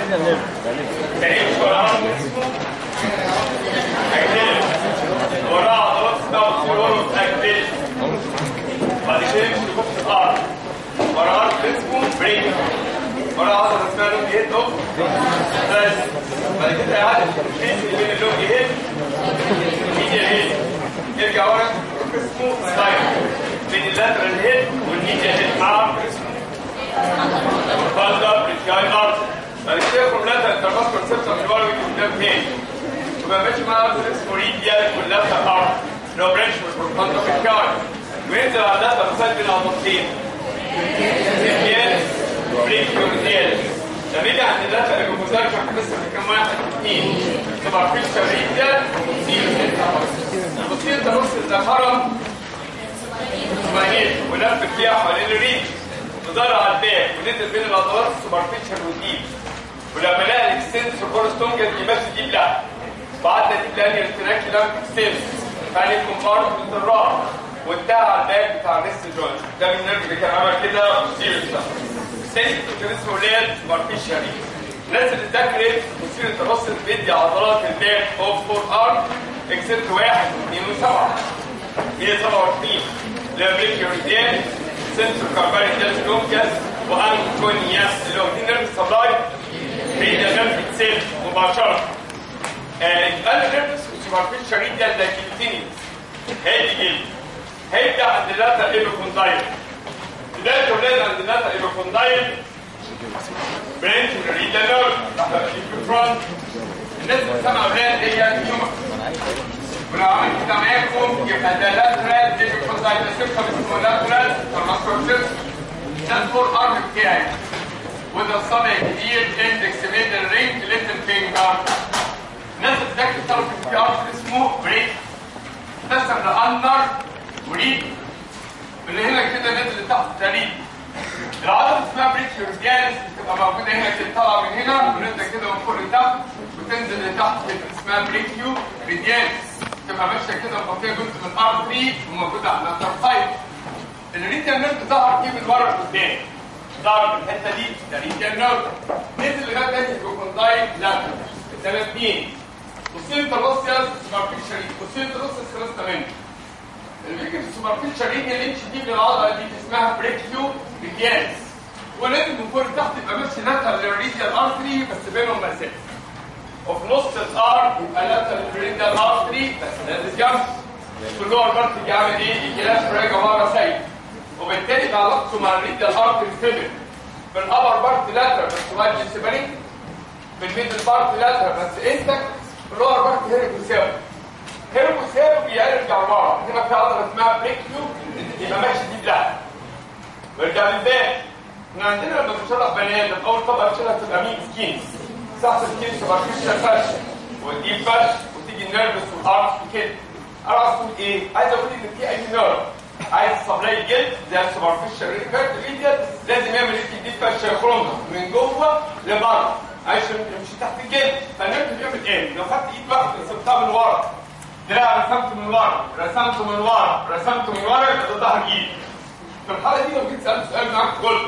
يعني مش ولا عضلة اجدل وراها عضلات اسمها سيرولوس اجدل بعد كده يمشي يخش في الارض وراها اسمه بريك وراها عضلة اسمها لونج هيد اوف بس بعد كده يعدي الفيس اللي بين اللونج هيد والميديا هيد يرجع ورا اسمه سلايد بين اللاترال هيد والميديا هيد مع اسمه فالدا بريكاي ارت بعد كده فروم لاترال انترفاسكولار سيستم اللي ورا ويجي قدام هيد وما ماشي مع ارت اسمه ريديال واللاترال ارت اللي هو برانش من الفالدا بريكاي وينزل على اللاترال سايد بين عضلتين ريديال بريكيوريديال لما يجي عند اللاترال الجمهورية هنقسم لكام واحد اثنين تبقى في ريديال ومثير المثير ده نص ده هرم اسماعيل ولف فيها حوالين الريش وضل على الباب ونزل بين العضلات السوبرفيشال والديب ولما لقى الاكستنسور كورستونجر يمشي ديب لا بعدنا ديب لانير تراكيولار اكستنس يعني كومبارتمنت الراس وانتهى على الباب بتاع الريست جوينت ده من النرف اللي كان عمل كده سيريس ده الثاني كان اسمه ليل سوبرفيشال الناس اللي ذاكرت مثير التبسط بيدي عضلات الباك اوف فور ارم اكسبت واحد اثنين وسبعه هي 27 لابريكيوريديان سنتر كارباري داس لونكاس وانكونياس اللي هو دي نيرف سبلاي هي نيرف اتسيل مباشره يبقى النيرف سوبرفيشال ريديال ده كيلتينيوس هادي جدا هيبدا عند اللاتا ايبوكوندايل بدايه الولاد عند اللاتا ايبوكوندايل برانش من الريديال نيرف تحت الفرونت الناس اللي سمعوا اولاد هي هيومن ولو عملت كده معاكم يبقى ده لاترال ديفيكولت دايجستيف اسمه لاترال ترانسفيرس ده الفور ارم بتاعي وده الصابع الكبير اندكس ميدل رينج ليتل فينجر ناس بتذاكر طرف في ارم اسمه بريك تسمى لأندر وريد اللي هنا كده نزل تحت تقريب العضله اسمها بريكيورس جالس بتبقى موجوده هنا كده طالعه من هنا وننزل كده من فوق لتحت وتنزل لتحت كده اسمها بريكيو ريديالس تبقى ماشيه كده مغطيه جزء من الار 3 وموجوده على الترفايت الريديال نيرف ظهر كده من ورا لقدام ظهر في الحته دي ده ريديال نيرف نزل لغايه تاني الكوكوندايل لا ده اثنين وصلت الراس يا سوبرفيشال وصلت الراس خلاص تمام اللي بيجي في السوبرفيشال ريديال اللي دي من العضله دي اسمها بريكيو ريديالس ولازم من فوق لتحت يبقى ماشي لاترال للريديال ارتري بس بينهم مسافه وفي نص الار يبقى لاترال للريديال ارتري بس لازم جنب في اللور بارت يجي عامل ايه؟ يجي لاف راجع ورا سايد وبالتالي يبقى علاقته مع الريديال ارتري ستيبل في الابر بارت لاترال بس وايد سيبريت في الميدل بارت لاترال بس انت في اللور بارت هيرب وساوي هيرب وساوي بيرجع ورا هنا في عضله اسمها بريكيو يبقى ماشي دي بلاد ويرجع للباك احنا عندنا لما بنشرح بني ادم اول طبقه بنشرح تبقى مين سكينز تحت السكينز تبقى فيشر فرش ودي فرش وتيجي النيرفس والارش وكده انا عايز اقول ايه؟ عايز اقول ان في اي نيرف عايز سبلاي جلد زي السوبرفيشال ريديال لازم يعمل ايه دي فرش يخرمها من جوه لبره عشان يمشي تحت الجلد فالنيرف بيعمل ايه؟ لو خدت ايد واحده رسمتها من ورا دراع رسمته من ورا رسمته من ورا رسمته من ورا يبقى ده ظهر ايد في الحاله دي لو جيت سالت سؤال معاك قلت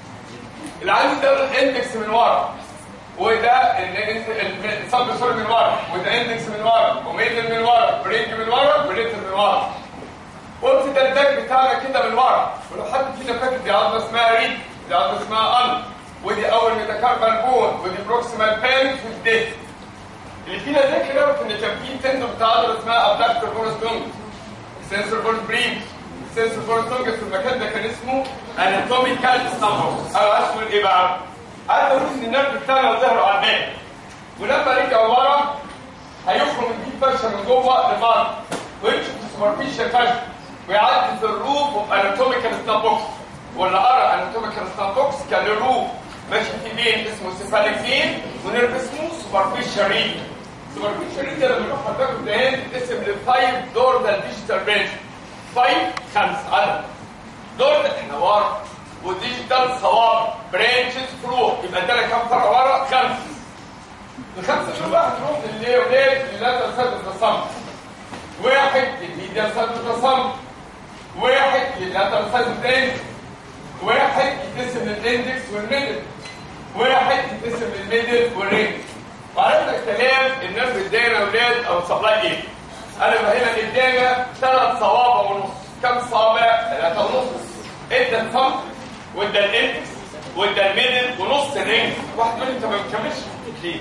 العين ده الاندكس من ورا وده الصب سوري من ورا وده اندكس من ورا وميدل من ورا برينج من ورا بريتل من ورا قلت ده الباك بتاعنا كده من ورا ولو حد فينا فاكر دي عضله اسمها ريد دي عضله اسمها ان ودي اول ميتاكاربال بون ودي بروكسيمال بيرنت والديت اللي فينا ذاكر يعرف ان كان في تندو بتاع عضله اسمها ابداكتور بونس دونج سنسور بونس بريد سنسور بونس دونج في المكان ده كان اسمه اناتوميكال ستامبوكس او اسمه ايه بقى؟ عايز اقول ان النرف بتاعنا ظهر على الباك ولما رجع ورا هيخرج الديب فرشه من جوه لبره ويمشي في السوبرفيشال فرشه ويعدي في الروف اوف اناتوميكال ستامبوكس ولا ارى اناتوميكال ستامبوكس كان الروف ماشي في بين اسمه سيفاليك فين ونرف اسمه سوبرفيشال ريد سوبرفيشال ريد لما نروح حضرتك ده تقسم لفايف دور ده الديجيتال برانش فايف خمسه عدد دور ده احنا ورا وديجيتال صواب برانشز فروع يبقى ده كام فرع ورا خمسه الخمسه دول بقى هتروح للي ولاد اللاتر سد التصمت واحد للميديا سد التصمت واحد للاتر سد الثاني واحد يتقسم للاندكس والميدل واحد اسم الميدل والرينج وعرفنا الكلام الناس ادانا اولاد او سبلاي ايه انا هنا ادانا ثلاث صوابع ونص كم صابع؟ ثلاثة ونص ادى الفم وادى الاندكس وادى الميدل ونص الرينج واحد يقول لي انت ما بتكملش ليه؟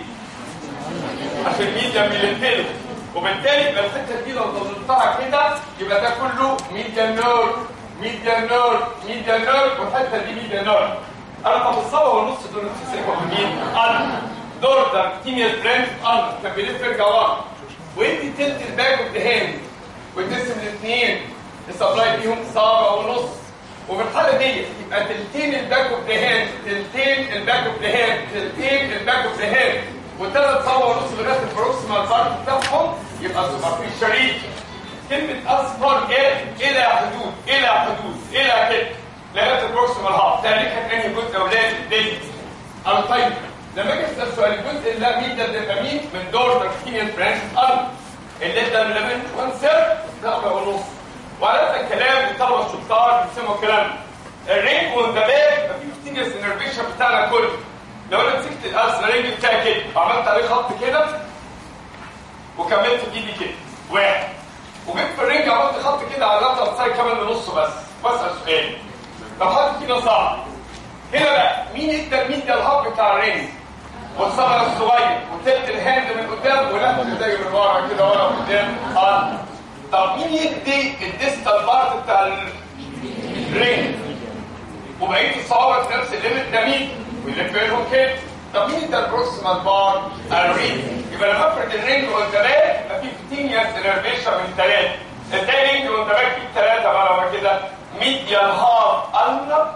عشان الميديا ميلتين وبالتالي يبقى الحته دي لو ضمنتها كده يبقى ده كله ميديا نور ميديا نور ميديا نور والحته دي ميديا نور انا طب الصبا والنص دول تمسكوا مين؟ انا دور ده تينيال برانش انا كان بيلف يرجع ورا وانت تلت الباك اوف ذا هاند وتقسم الاثنين السبلاي فيهم صابع ونص وفي الحاله دي يبقى تلتين الباك اوف ذا هاند تلتين الباك اوف ذا هاند تلتين الباك اوف ذا هاند وثلاث صور ونص لغايه البروكسيمال بارت بتاعهم يبقى سوبر في شريك كلمه اصفر ايه الى حدود الى حدود الى كده لغايه البروكسيمال هاف تاريخها كان جزء اولاد الديت انا طيب لما اجي اسال سؤال الجزء اللي مين ده بيبقى مين من دور تركيبيا برانش ارض اللي ده من لمن 1 سير ضربه ونص وعلى الكلام الطلبه الشطار بيسموا الكلام الرينج والدباب مفيش تينيس انرفيشن بتاعنا كله لو انا مسكت الارس الرينج بتاعي كده وعملت عليه خط كده وكملت بايدي كده واحد وجبت في الرينج عملت خط كده على اللاتر سايد كمان لنصه بس واسال سؤال لو حد كده صعب هنا بقى مين ادى مين ده الهب بتاع الرينج والصغر الصغير وتلت الهاند من قدام ولفت زي من ورا كده ورا قدام اه طب مين يدي الديستال بارت بتاع الرينج وبقيه الصوابع في نفس الليمت ده مين ويلف بينهم كده طب مين ادى البروكسيمال بار الرينج يبقى لما افرد الرينج والتباك يبقى في كتينياس انرفيشن من ثلاثه ازاي رينج والتباك في ثلاثه بقى لما كده ميديال هاف اندر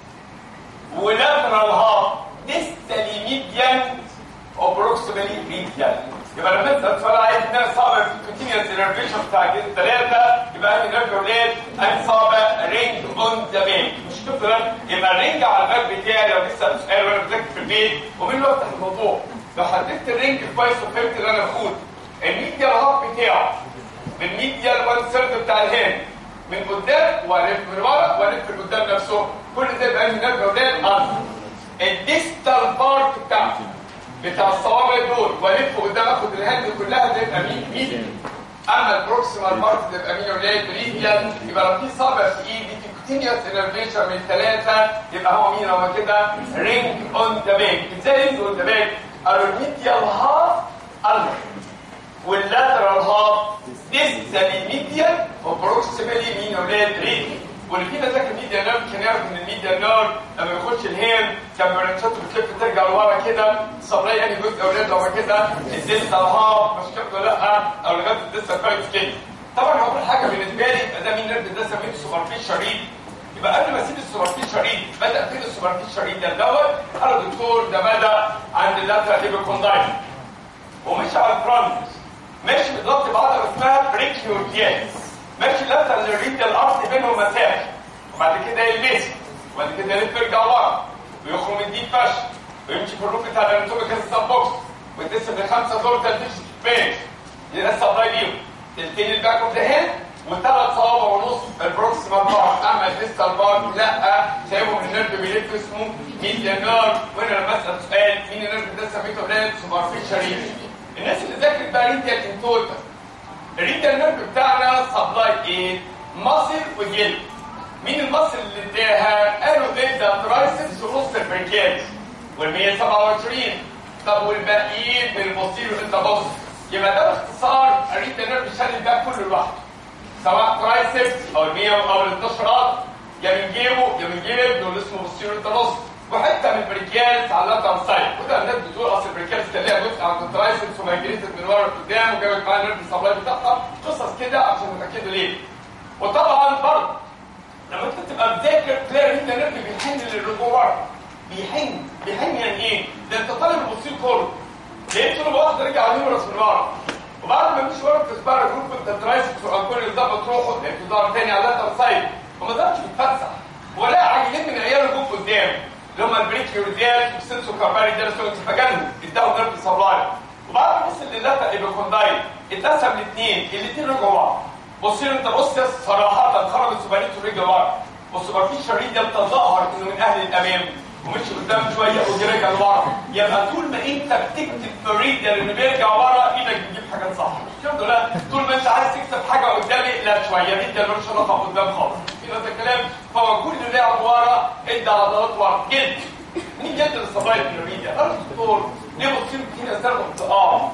ولاترال هاف ديستالي ميديان وبروكسيمالي ميديان يبقى لما انت سؤال عايز ناس صابع في الكونتينيوس انرفيشن بتاع كده ثلاثه يبقى انا نرجع اولاد انا صابع رينج اون ذا بيك مش كده يبقى الرينج على الباب بتاعي لو لسه سؤال وانا بذاكر في البيت ومين اللي افتح الموضوع لو حددت الرينج كويس وفهمت اللي انا بقول الميديال هاف بتاعه بالميديال وان سيرد بتاع الهاند من قدام والف من ورا والف من قدام نفسه كل ده يبقى لي نرجع اولاد ارض الديستال بارت بتاعته بتاع الصوابع دول والف قدام اخد الهاند كلها ده يبقى مين مين اما البروكسيمال بارت ده يبقى مين يا ولاد بريديال يبقى لو في صابع في ايدي في كونتينيوس انرفيشن من ثلاثه يبقى هو مين هو كده رينج اون ذا باك ازاي رينج اون ذا باك الميديال هاف الر واللاترال هاف ديستالي ميديال وبروكسيمالي مين يا ولاد رينج واللي فينا ذاكر الميديا نيرف كان يعرف ان الميديا نيرف لما يخش الهيم كان برانشاته بتلف ترجع لورا كده صبري يعني جزء اولاد لو كده الديستا هاف مش كده لا او لغايه الديستا كويس كده طبعا هقول حاجه بالنسبه لي يبقى ده مين نيرف ده سميته سوبرفيش شريط يبقى قبل ما اسيب السوبرفيش شريط بدا فين السوبرفيش شريط ده دوت قال دكتور ده بدا عند اللاترال ليبر ومشي على الفرونت ماشي بالظبط بعضها اسمها بريكيوتياس ماشي لاتر للريد الارض بينهم مسافه وبعد كده يلبس وبعد كده يلف يرجع ورا ويخرج من ديب فش ويمشي في الروب بتاع الاناتوميكال سب بوكس ويتقسم لخمسه دور تلفيش بيج يرسى الله بيهم تلتين الباك اوف ذا هيد وثلاث صوابع ونص البروكسيمال بار اما الديستال بار لا سايبهم النيرف بيلف اسمه ميديا نيرف وانا لما اسال سؤال مين النيرف ده سميته ولاد سوبرفيشال الناس اللي ذاكرت بقى ريديال انتوتا الريديال نيرف بتاعنا سبلاي ايه؟ مصل وجلد مين المصل اللي اداها؟ قالوا ادى ترايسبس ونص البريكات وال 127 طب والباقيين من البوستيريور انت بص يبقى ده باختصار الريديال نيرف شال ده كله لوحده سواء ترايسبس او ال 100 او ال 12 يا من جيبه يا من جيب ابنه اللي اسمه بوستيريور انت بص وحته من البريكيالز على اللاتر سايد وده الناس بتقول اصل البريكيالز كان ليها جزء عند الترايسبس ومايجريتد من ورا لقدام وجابت معاها النيرف سبلاي بتاعها قصص كده عشان نتاكدوا ليه وطبعا برضه لما انت تبقى مذاكر تلاقي ان النيرف بيحن للرجوع بيحن بيحن يعني ايه؟ ده انت طالب البصير كله لقيت له واحد رجع على نيورس من ورا وبعد ما مش ورا تسبار جروب انت الترايسبس والكل يظبط روحه لقيته ظهر تاني على اللاتر سايد وما ظهرش بيتفسح ولا عيلين من عياله جم قدام اللي هم البريكيورديال والسنسو كارباري ديرسونز فجالهم اداهم نيرف سبلاي وبعد ما وصل للاتا ايبوكوندايل اتقسم لاثنين الاثنين رجعوا ورا بصير انت بص صراحه خرج السوبريتو رجع ورا والسوبرفيشال ريديال تظاهر انه من اهل الامام ومشي قدام شويه ودي رجع لورا يبقى طول ما انت بتكتب مريديان اللي بيرجع ورا ايدك بتجيب حاجات صح الحمد لله طول ما انت عايز تكتب حاجه قدام اقلب شويه ميديان ملوش علاقه قدام خالص في نفس الكلام فهو كل اللي لعب ورا ادى عضلات ورا جلد مين جلد الصبايا في المريديان؟ قال الدكتور ليه بصير كتير استخدم اه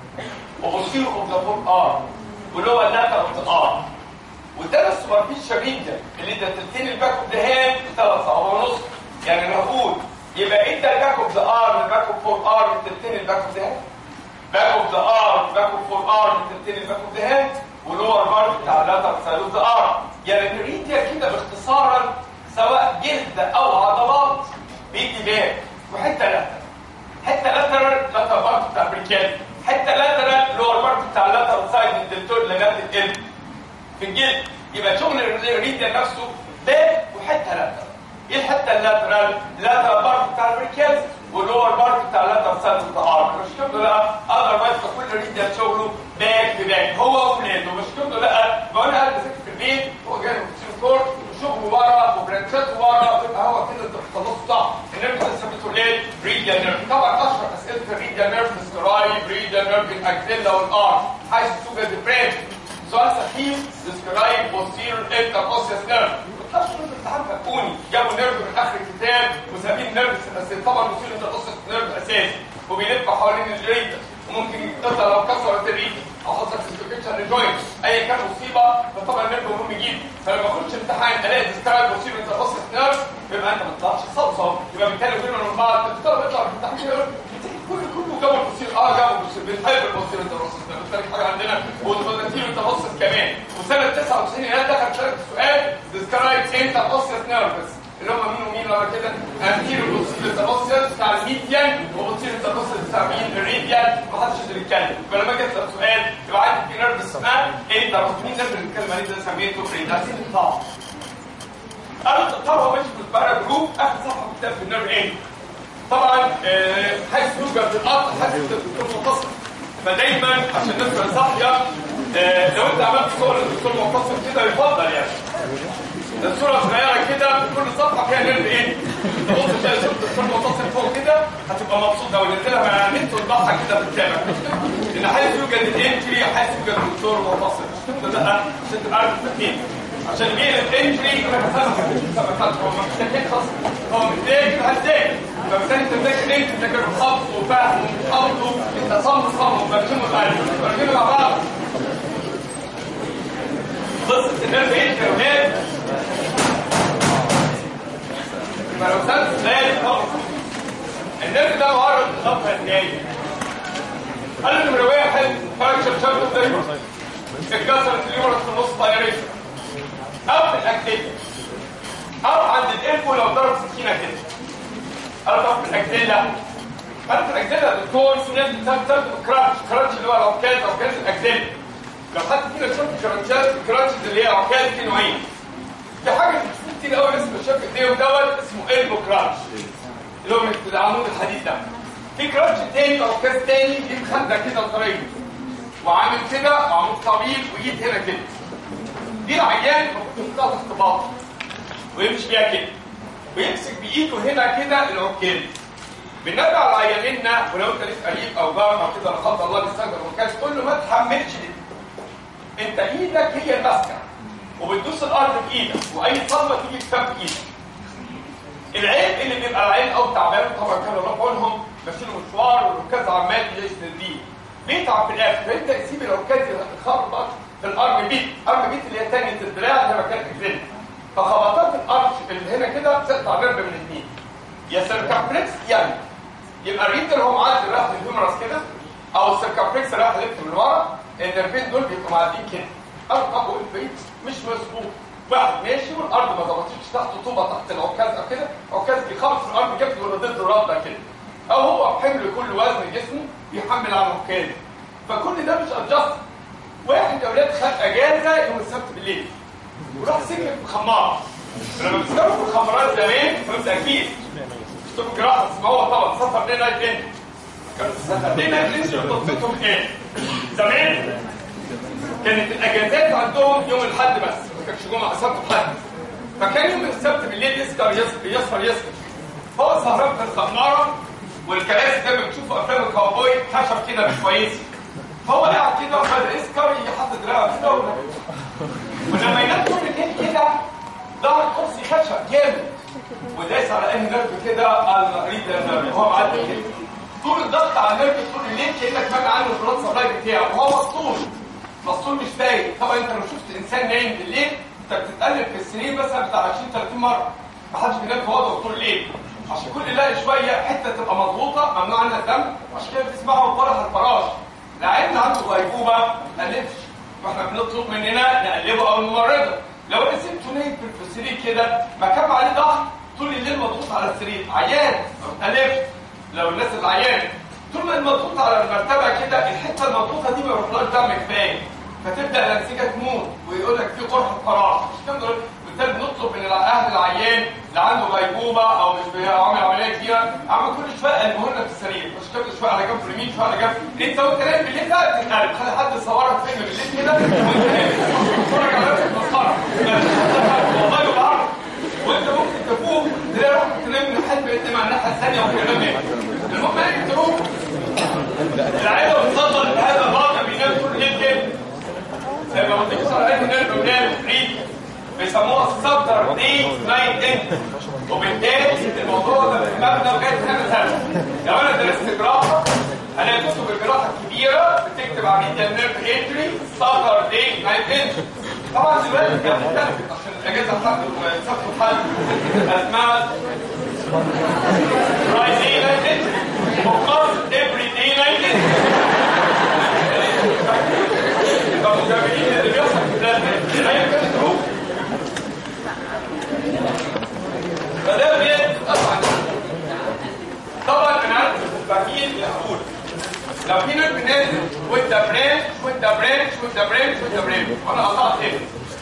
وبصير اوف ذا فور ار واللي هو الناتا اوف ذا ار وده السوبرفيشال ريجن اللي ده تلتين الباك اوف ذا هاند ثلاث او ونص يعني انا هقول يبقى انت الباك اوف ذا ار الباك اوف فور ار من تلتين الباك اوف ذا هاند باك اوف ذا ار باك اوف فور ار من تلتين الباك اوف ذا هاند واللور بارت بتاع اللاتر سايد اوف ذا ار يعني الريديا كده باختصارا سواء جلد او عضلات بيجي باك وحته لاتر حته لاتر لاتر بارت بتاع البريكال حته لاتر لور بارت بتاع اللاتر سايد الدلتور لغايه الجلد في الجلد يبقى شغل الريديا نفسه باك وحته لاتر ايه الحته اللاترال لاترال بارت بتاع البريكيز واللور بارت بتاع اللاترال سايد اوف ذا ارم مش كده لا اذر وايز كل ريديا شغله باك باك هو واولاده مش كده لا بقول انا قاعد في البيت هو جاي من كورت وشغله ورا وبرانشات ورا يبقى هو كده انت بتخلصه صح النيرف لسه بتقول ايه ريديا نيرف طبعا اشهر اسئله الريديا نيرف السكرايب ريديا نيرف الاكزيلا والارم حيث توجد البرين سؤال سخيف ديسكرايب بوستيرور انتركوسيوس نيرف مش الامتحان فكوني جابوا نيرف من اخر الكتاب وسابين نيرف بس طبعا بوستيرور انتركوسيوس نيرف اساسي وبيلف حوالين الريدة وممكن يتقطع لو كسرت الريدة او حصلت سيستوكيشن للجوينت اي كان مصيبه فطبعا النيرف مهم جدا فلما اخش امتحان الاقي ديسكرايب بوستيرور انتركوسيوس نيرف يبقى انت ما تطلعش صلصه يبقى بالتالي كلنا من بعض الطلبه بيطلع في الامتحان يقول كل كله جابوا البوستير اه جابوا البوستير بنحب البوستير انتركوسيوس ده بالتالي حاجه عندنا والبوستير انتركوسيوس كمان وسنه 99 هنا دخل شارك السؤال ديسكرايب انتركوسيوس نيرفس اللي هم مين ومين ورا كده انتيرو بوستير انتركوسيوس بتاع الميديان وبوستير انتركوسيوس بتاع مين الريديان محدش يقدر يتكلم فلما جت السؤال يبقى عندي في نيرف اسمها انتركوسيوس مين نيرف اللي بنتكلم عليه ده سميته فريداسين طبعا قالوا الطلبه هو ماشي في البارا جروب اخر صفحه في كتاب في النيرف ايه طبعا حيث يوجد القطع حيث الدكتور متصل فدايما عشان الناس تبقى صاحيه لو انت عملت صور للدكتور متصل كده يفضل يعني الصوره صغيره كده في كل صفحه فيها نرد ايه تبص تلاقي صوره الدكتور متصل فوق كده هتبقى مبسوط لو نزلها مع النت وتضحك كده في الكاميرا ان حيث يوجد الانتري حيث يوجد الدكتور متصل ده عشان تبقى عارف الترتيب عشان ايه الانتري هو محتاج خاص هو محتاج هتذاكر فبالتالي انت بتذاكر انت بتذاكر خط وفهم وخط انت صم صم برجمه تعالى برجمه مع بعض قصه النرف ايه يا ولاد فلو سالت سؤال خالص النرف ده معرض للخطه ازاي؟ قال ان مرويه حلو فراكشر شرط دايما اتكسرت اليورس في النص طيارين او في الاكتيف او عند الالفو لو ضرب سكينه كده او طب في الاكزيلا عارف الاكزيلا يا دكتور في ناس بتستخدم كراتش كراتش اللي هو العكاز عكاز الاكزيلا لو خدت كده شويه كراتشات الكراتش اللي هي عكاز في نوعين في حاجه كتير قوي اسمه شاف ايديهم دوت اسمه البو كراتش اللي هو من العمود الحديد ده في كراتش تاني او عكاز تاني دي مخده كده وطريه وعامل كده وعمود طويل وايد هنا كده دي العيان المفروض يحطها في اختباط ويمشي بيها كده ويمسك بايده هنا كده العكاز بنرجع على عياننا ولو انت ليك قريب او جار او كده لا قدر الله بيستخدم عكاز تقول له ما تحملش دي انت ايدك هي الماسكه وبتدوس الارض بايدك واي صدمه تيجي تكب ايدك العيب اللي بيبقى العين او تعبان طبعا كانوا الله يعونهم ماشيين مشوار والعكاز عمال يسند بيه بيتعب في الاخر فانت تسيب العكاز يخبط في الارم بيت ارم بيت اللي هي تانية الدراع زي ما كانت الفيلم فخبطات الارش اللي هنا كده بتقطع نرد من الاثنين يا سيركمفلكس يعني يبقى الريتر هو معدي راح للهيومرس كده او السيركمفلكس راح لفت من ورا النرفين دول بيبقوا معديين كده ارقى والبيت مش مظبوط واحد ماشي والارض ما ظبطتش تحت طوبه تحت العكاز او كده عكاز بيخبط في الارض جنب ولا ضد رده كده او هو بحمل كل وزن جسمه بيحمل على العكاز فكل ده مش ادجست واحد يا اولاد خد اجازه يوم السبت بالليل وراح سجن في خمار لما بتسكروا في الخمارات زمان فهمت اكيد شفتوا جراحه ما هو طبعا سفر ليه نايت اند كان سفر ليه نايت اند وتوصيتهم ايه زمان كانت الاجازات عندهم يوم الاحد بس ما كانش جمعه سبت وحد فكان يوم السبت بالليل يسكر يسكر يسهر يسكر هو سهران في الخماره والكراسي زي ما بتشوفوا افلام الكاوبوي خشب كده مش كويس فهو قاعد كده وخد اسكر يجي حاطط دراعه كده ولما ينام طول الليل كده ظهر الكرسي خشب جامد ودايس على اي نرف كده على المريض ده هو معدي كده طول الضغط على النرف طول الليل كانك مانع عنه البلاد سبلاي بتاعه وهو مسطول مسطول مش باين طبعا انت لو شفت انسان نايم بالليل انت بتتقلب في السرير مثلا بتاع 20 30 مره ما حدش بينام في وضعه طول الليل عشان كل لا شويه حته تبقى مضغوطه ممنوع عنها الدم عشان كده بتسمعوا فرح الفراش العين عنده غيبوبه ما قلبش واحنا بنطلب مننا نقلبه او نمرضه لو انا سبته نايم في السرير كده ما كان عليه ضغط طول الليل مضغوط على السرير عيان ما بتقلبش لو الناس اللي عيان طول ما المضغوط على المرتبه كده الحته المضغوطه دي ما يروحلهاش دم كفايه فتبدا الانسجه تموت ويقول لك في قرحه فراغ مش كده بالتالي بنطلب من اهل العيان اللي عنده غيبوبه او مش بيعمل عمليه كبيره عم كل شويه قلبه لنا في السرير مش كده شويه على جنب اليمين شويه على جنب انت وانت نايم بالليل بقى بتتقلب خلي حد يصورك فيلم بالليل كده وانت نايم تتفرج على نفسك مسخره والله بعرف وانت ممكن تفوق تلاقي روحك تنام من حد بيتم على الناحيه الثانيه وكده نام المهم انك تروح العيله بتفضل هذا الواقع بينام طول الليل كده زي ما قلت لك صار عندي نرجع ونام عيد بيسموها السبتر دي نايت انت وبالتالي الموضوع ده في مبنى لغايه سنه سنه لو انا درست جراحه انا كتب الجراحه الكبيره بتكتب على ميديا نيرف انتري سبتر دي نايت انت طبعا دلوقتي كانت اختلفت عشان الاجازه بتاعت سبت الحل اسمها فرايدي نايت انتري وقصد افري دي نايت انتري طب متابعين اللي بيحصل في البلاد ده هي كانت روح فده بيد طبعا طبعا انا عارف الفاهمين اللي هقول لو في نرف نازل وانت برانش وانت برانش وانت برانش وانت برانش وانا قطعت هنا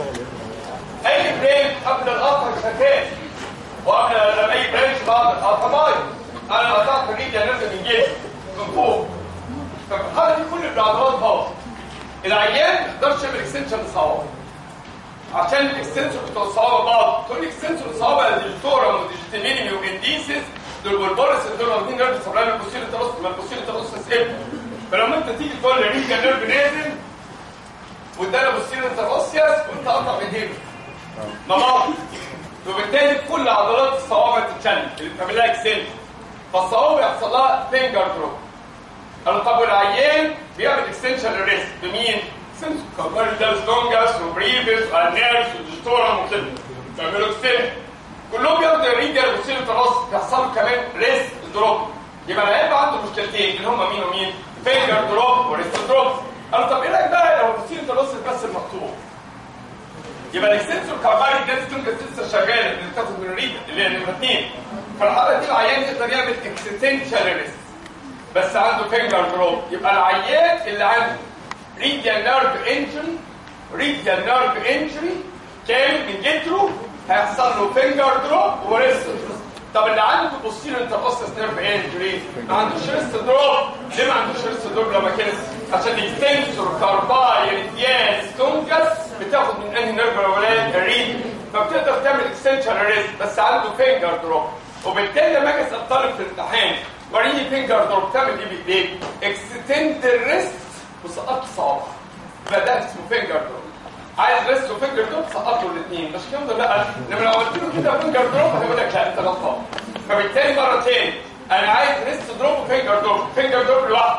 اي برانش قبل القطع شغال وقبل لما اي برانش بعد القطع بايظ انا قطعت الريد يا نفسي من جسمي من فوق ففي الحاله دي كل العضلات باظت العيان ما يقدرش يعمل اكستنشن للصوابع عشان الاكستنسور بتوع الصوابع بعض تقول لي اكستنسور الصوابع ديجيتورا وديجيتيمينيمي وانديسيس دول والبولس دول واخدين نيرف سبلاي البوسيل ترص ما البوسيل ترص سيب فلما انت تيجي تقول لي ريجا نيرف نازل وادانا بوسيل انتروسياس وانت قطع من هنا ما بعض وبالتالي كل عضلات الصوابع تتشل اللي بتعمل لها اكستنشن فالصوابع يحصل لها فينجر دروب قالوا طب والعيان بيعمل اكستنشن للريست بمين؟ كبار داس لونجاس وبريفس والنيرس وديستورم وكده بيعملوا اكستنشن كلهم بياخدوا الريديال والسيل التراس بيحصلوا كمان ريست دروب يبقى العيان عنده مشكلتين اللي هم مين ومين؟ فينجر دروب وريست دروب قالوا طب ايه رايك بقى لو السيل التراس بس المقطوع؟ يبقى الاكستنسور كارباري داس لونجاس لسه شغاله اللي بتاخد من الريديال اللي هي نمره اثنين فالحاله دي العيان يقدر يعمل اكستنشن ريست بس عنده فينجر دروب يبقى العيان اللي عنده ريديال نيرف انجري ريديال نيرف انجري كامل من جدره هيحصل له فينجر دروب وريست طب اللي عنده بوستيريور انتربوستس نيرف انجري ما عندوش ريست دروب ليه ما عندوش ريست دروب لما كنس عشان الاكستنسور كارباي ريديال ستونجس بتاخد من انهي نيرف الاولاني الريد فبتقدر تعمل اكستنشن ريست بس عنده فينجر دروب وبالتالي لما اجي اسال طالب في الامتحان وريني فينجر دروب تعمل ايه بايديك اكستند الريست وسقطت صوابع يبقى ده اسمه فينجر دروب عايز ريست وفينجر دروب سقطوا الاثنين مش كده لا لما لو قلت له كده فينجر دروب هيقول لك لا انت غلطان فبالتالي مره تاني انا عايز ريست دروب وفينجر دروب فينجر دروب لوحده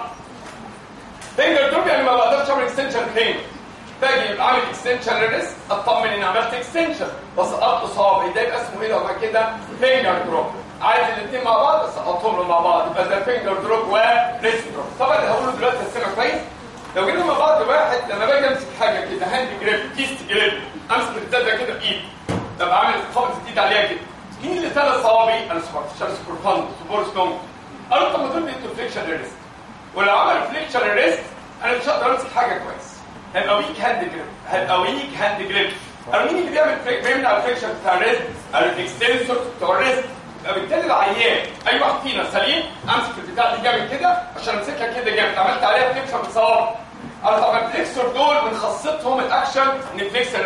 فينجر دروب يعني ما بقدرش اعمل اكستنشن فين باجي يبقى عامل اكستنشن للريست اطمن اني عملت اكستنشن وسقطت صوابعي ده يبقى اسمه ايه لو كده فينجر دروب عايز الاثنين مع بعض اسقطهم مع بعض يبقى ده فينجر دروب وريست دروب طبعا اللي هقوله دلوقتي هستمع كويس لو جينا مع بعض واحد لما باجي امسك حاجه كده هاند جريب كيست جريب امسك الزاده كده بايدي ببقى عامل قبضه ايد عليها كده مين اللي ثلاث صوابعي انا سمعت شمس كورفاند سوبر ستون قالوا طب ما دول بيدوا فليكشن للريست ولو عمل فليكشن للريست انا مش هقدر امسك حاجه كويس هيبقى ويك هاند جريب هيبقى ويك هاند جريب قالوا مين اللي بيعمل بيمنع الفليكشن بتاع الريست قالوا الاكستنسور بتوع الريست فبالتالي العيان اي واحد فينا سليم امسك البتاع دي جامد كده عشان امسكها كده جامد عملت عليها فليكشن بصوابع قال طب الفليكسور دول من خاصتهم الاكشن ان فليكس الريست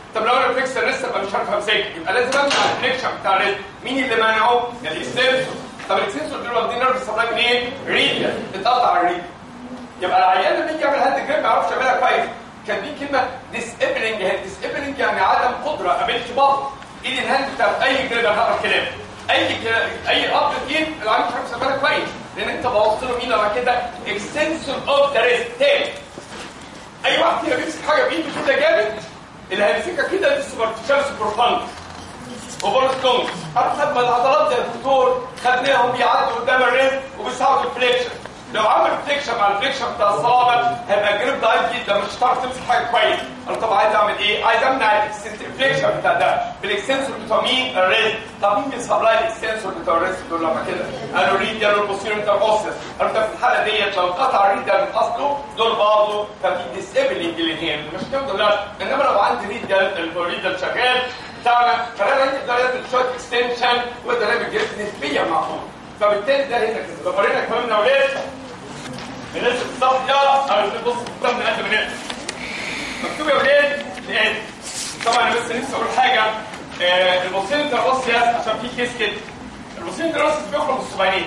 طب لو انا فليكسر لسه ابقى مش عارف امسكه يبقى لازم امنع الفليكشن بتاع الريست مين اللي منعه؟ الاكستنسور طب الاكستنسور دول واخدين نيرف سبلاي منين؟ ريديا اتقطع الريديا يبقى العيان لما يجي يعمل هاند جريب ما يعرفش يعملها كويس كان دي كلمه ديسابلنج ديسابلنج يعني عدم قدره قابلت بعض ايد الهاند بتاعت اي جريب انا هقرا كلام اي كلام اي اب ايد العيان مش عارف يعملها كويس لان انت بوظت له مين على كده اكستنسور اوف ذا ريست تاني اي واحد فينا بيمسك حاجه بايده كده جامد اللي هيمسكها كده دي سوبرفيشال سوبرفانج وبولستونز عارف خد العضلات يا دكتور خدناهم بيعدوا قدام الريست وبيساعدوا الفليكشن لو عمل فليكشن مع الفليكشن بتاع الصوابع هيبقى الجريب ضعيف جدا مش هتعرف تمسك حاجه كويس انا طب عايز اعمل ايه؟ عايز امنع الفليكشن بتاع ده بالاكستنسور بتاع مين؟ الريست طب مين بيسبلاي الاكستنسور بتاع الريست دول لما كده؟ قالوا ريد قالوا البوستيريور بتاع الاوسس قالوا ده في الحاله ديت لو قطع الريد ده من اصله دول بعضه ففي ديسابلنج للهند مش كده لا انما لو عندي ريد ده الريد ده شغال بتاعنا فانا عندي درجه شوت اكستنشن وده بيجيب نسبيا معقول فبالتالي ده هنا كده بورينا كمان لو ليه الناس الصف ده او بص قدام من قد من مكتوب يا ولاد لقيت طبعا انا بس نفسي اقول حاجه آه البصين التراوسيس عشان في كيس كده البصين التراوسيس بيخرج من الصباعين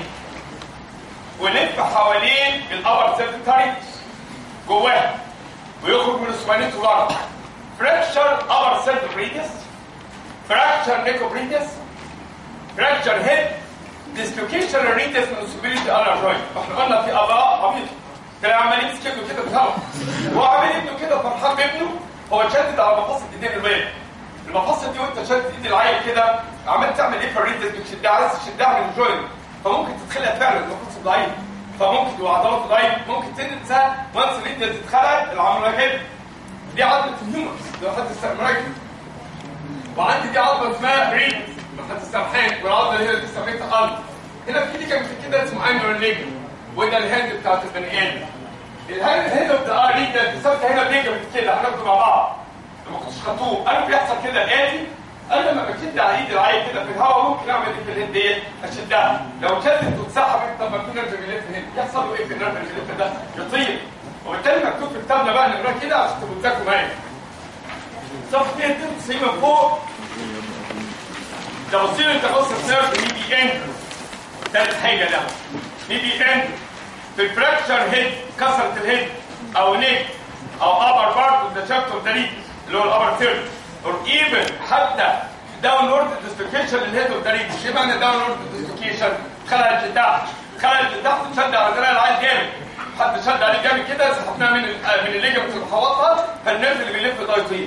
ويلف حوالين الابر سيرفيتاري جواه ويخرج من الصباعين لورا فراكشر ابر سيرفيتاريس فراكشر نيكوبريتس فراكشر هيد ديسلوكيشن الريتس من السوبيريتي انا جوينت احنا قلنا في اباء عبيط كان عمال يمسك ابنه كده بالهوا هو عامل ابنه كده فرحان بابنه هو شدد على مفاصل ايدين الواد المفاصل دي وانت شدد ايد العيل كده عمال تعمل ايه في الريتس بتشدها عايز تشدها من الجوينت فممكن تتخلق فعلا المفاصل ضعيف فممكن وعضلاته ضعيف ممكن تنسى وانس الريتس تتخلق العمليه كده دي عضله الهيومرس لو حد استمرك وعندي دي عضله اسمها ريتس لو حد استمحان والعضله اللي هي اللي سميتها قلب هنا في دي كان كده اسمه انيور ليجن وده الهاند بتاعت البني ادم الهاند هنا بتاع اه ليه ده اتسمت هنا ليجن كده هناخده مع بعض ما كنتش خطوه انا بيحصل كده الاتي انا لما بشد على ايد العيل كده في الهواء ممكن اعمل ايه في الهند ديت اشدها لو شدت واتسحبت طب ما في نرف بيلف هنا يحصل له ايه في النرف اللي بيلف ده يطير وبالتالي مكتوب في كتابنا بقى نقراه كده عشان تبقوا تذاكروا معايا صف 92 من فوق ده بصير انت بص السيرف مي بي اند ثالث حاجه ده مي بي اند في الفراكشر هيد كسرت الهيد او نيك او ابر بارت اوف ذا شافت اوف ذا ريد اللي هو الابر ثيرد اور ايفن حتى داونورد ديسلوكيشن للهيد اوف ذا ريد مش ايه معنى داونورد ديسلوكيشن خلعت لتحت خلعت لتحت شد على دراع العيل جامد حد شد عليه جامد كده سحبناه من ال من الليجمنت اللي محوطها فالنرف اللي بيلف ده يطير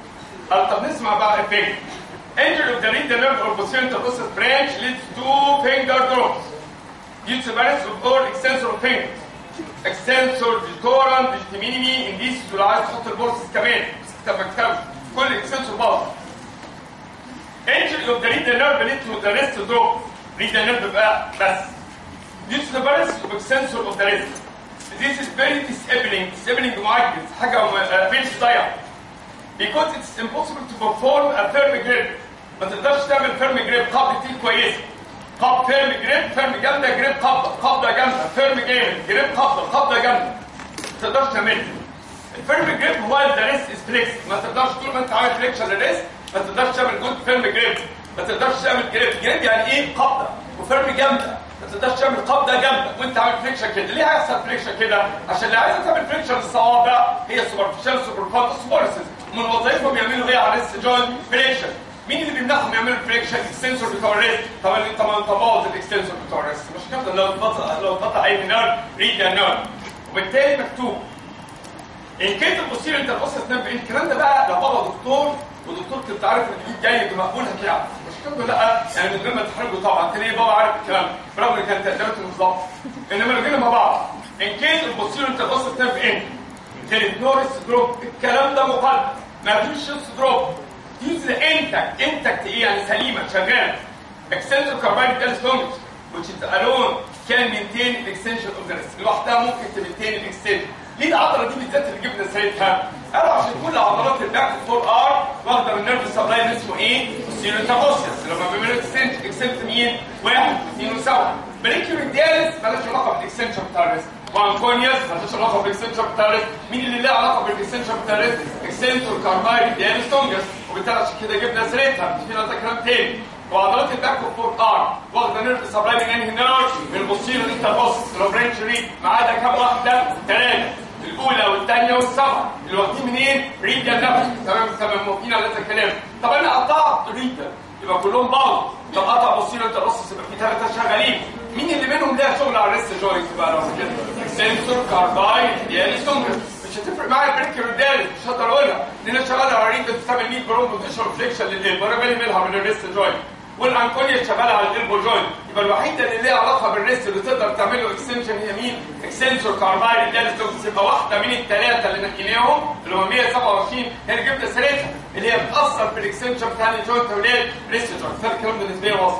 طب نسمع بقى الفيلم Injury of the renal nerve or posterior interosseous branch leads to finger drops due to balance of all extensor of fingers. Extensor ditorum digitaminimi indices ولو عايز تحط البورسس كمان بس كتاب مكتبه كل extensor باظ. Injury of the renal nerve leads to the wrist drop. renal nerve بقى بس. Due to the balance of extensor of the wrist. This is very disabling. Disabling معجز حاجة ما فيش ضيع. because it's impossible to perform a firm grip ما تقدرش تعمل فيرم جريب قبض كتير كويسه قبض فيرم جريب فيرم جامده جريب قبضه قبضه جامده فيرم جامد جريب قبضه قبضه جامده ما تقدرش تعملها الفيرم جريب هو الريست از فليكس ما تقدرش طول ما انت عامل فليكشن للريست ما تقدرش تعمل جود فيرم جريب ما تقدرش تعمل جريب جريب يعني ايه قبضه وفيرم جامده ما تقدرش تعمل قبضه جامده وانت عامل فليكشن كده ليه هيحصل فليكشن كده عشان اللي عايزه تعمل فليكشن الصوابع هي سوبرفيشال سوبرفانت سبورسز من وظائفهم يعملوا ايه على الريست جوينت فليكشن مين اللي بيمنعهم يعملوا فريكشن اكستنسور بتوع الريست طبعا انت ما انت باظ الاكستنسور بتوع الريست مش كده لو اتقطع لو اتقطع اي نيرف ريد نيرف وبالتالي مكتوب ان كنت البوستيريور انت بص تنام بعيد الكلام ده بقى لو بابا دكتور ودكتور كنت عارف ان الايد جاي مقبول هتلعب مش كده لا يعني من غير ما تحرجه طبعا انت ليه بابا عارف الكلام برغم ان كانت تقديراته بالظبط انما لو جينا مع بعض ان كيس البوستيريور انت بص تنام بعيد كانت نورس دروب الكلام ده مقدم ما فيش شيست دروب use the intact intact ايه يعني سليمه شغاله extensor carbonic calcium which is alone can maintain the extension of the wrist لوحدها ممكن تمنتين الاكستنشن ليه العضله دي بالذات اللي جبنا سيرتها؟ قالوا عشان كل عضلات الباك فور ار واخده من نيرف سبلاي اللي اسمه ايه؟ سيروتابوسيس لما بيعملوا اكستنت اكستنت مين؟ واحد واثنين وسبعه بريكيوريديالس مالهاش علاقه بالاكستنشن بتاع الريست وانكونياس مالهاش علاقه بالاكستنشن بتاع الريست مين اللي له علاقه بالاكستنشن بتاع الريست اكستنتور كارماي ديالس تونجس وبالتالي عشان كده جبنا سيرتها في نقطه كلام تاني وعضلات الباك والفور ار واخده نيرف سبلاي من انهي نيرف من البوستيرو دي بص لو برانش ريد معاها كام واحده ثلاثه الاولى والثانيه والسبعه اللي واخدين منين ريد يا نفس تمام تمام موافقين على هذا الكلام طب انا قطعت ريد يبقى كلهم بعض طب قطع بوستيرو انت بص يبقى في ثلاثه شغالين مين اللي منهم ليها شغل على الريست جوينت بقى لو كده سنسور كارباي ديالي سونجر مش هتفرق معايا البريك والدالس مش هقدر اقولها لان انا شغال على ريد بتستعمل 100 برون بوزيشن فليكشن للقلب وانا بالي منها من الريست جوينت والانكونيا شغاله على الالبو جوينت يبقى الوحيده اللي ليها علاقه بالريست اللي تقدر تعمل له اكستنشن هي مين؟ اكستنسور كارباي ديالس سونجر يبقى واحده من الثلاثه اللي نقيناهم اللي هم 127 هي اللي جبنا سيرتها اللي هي بتاثر في الاكستنشن بتاع الجوينت وليه ريست جوينت فالكلام بالنسبه لي واضح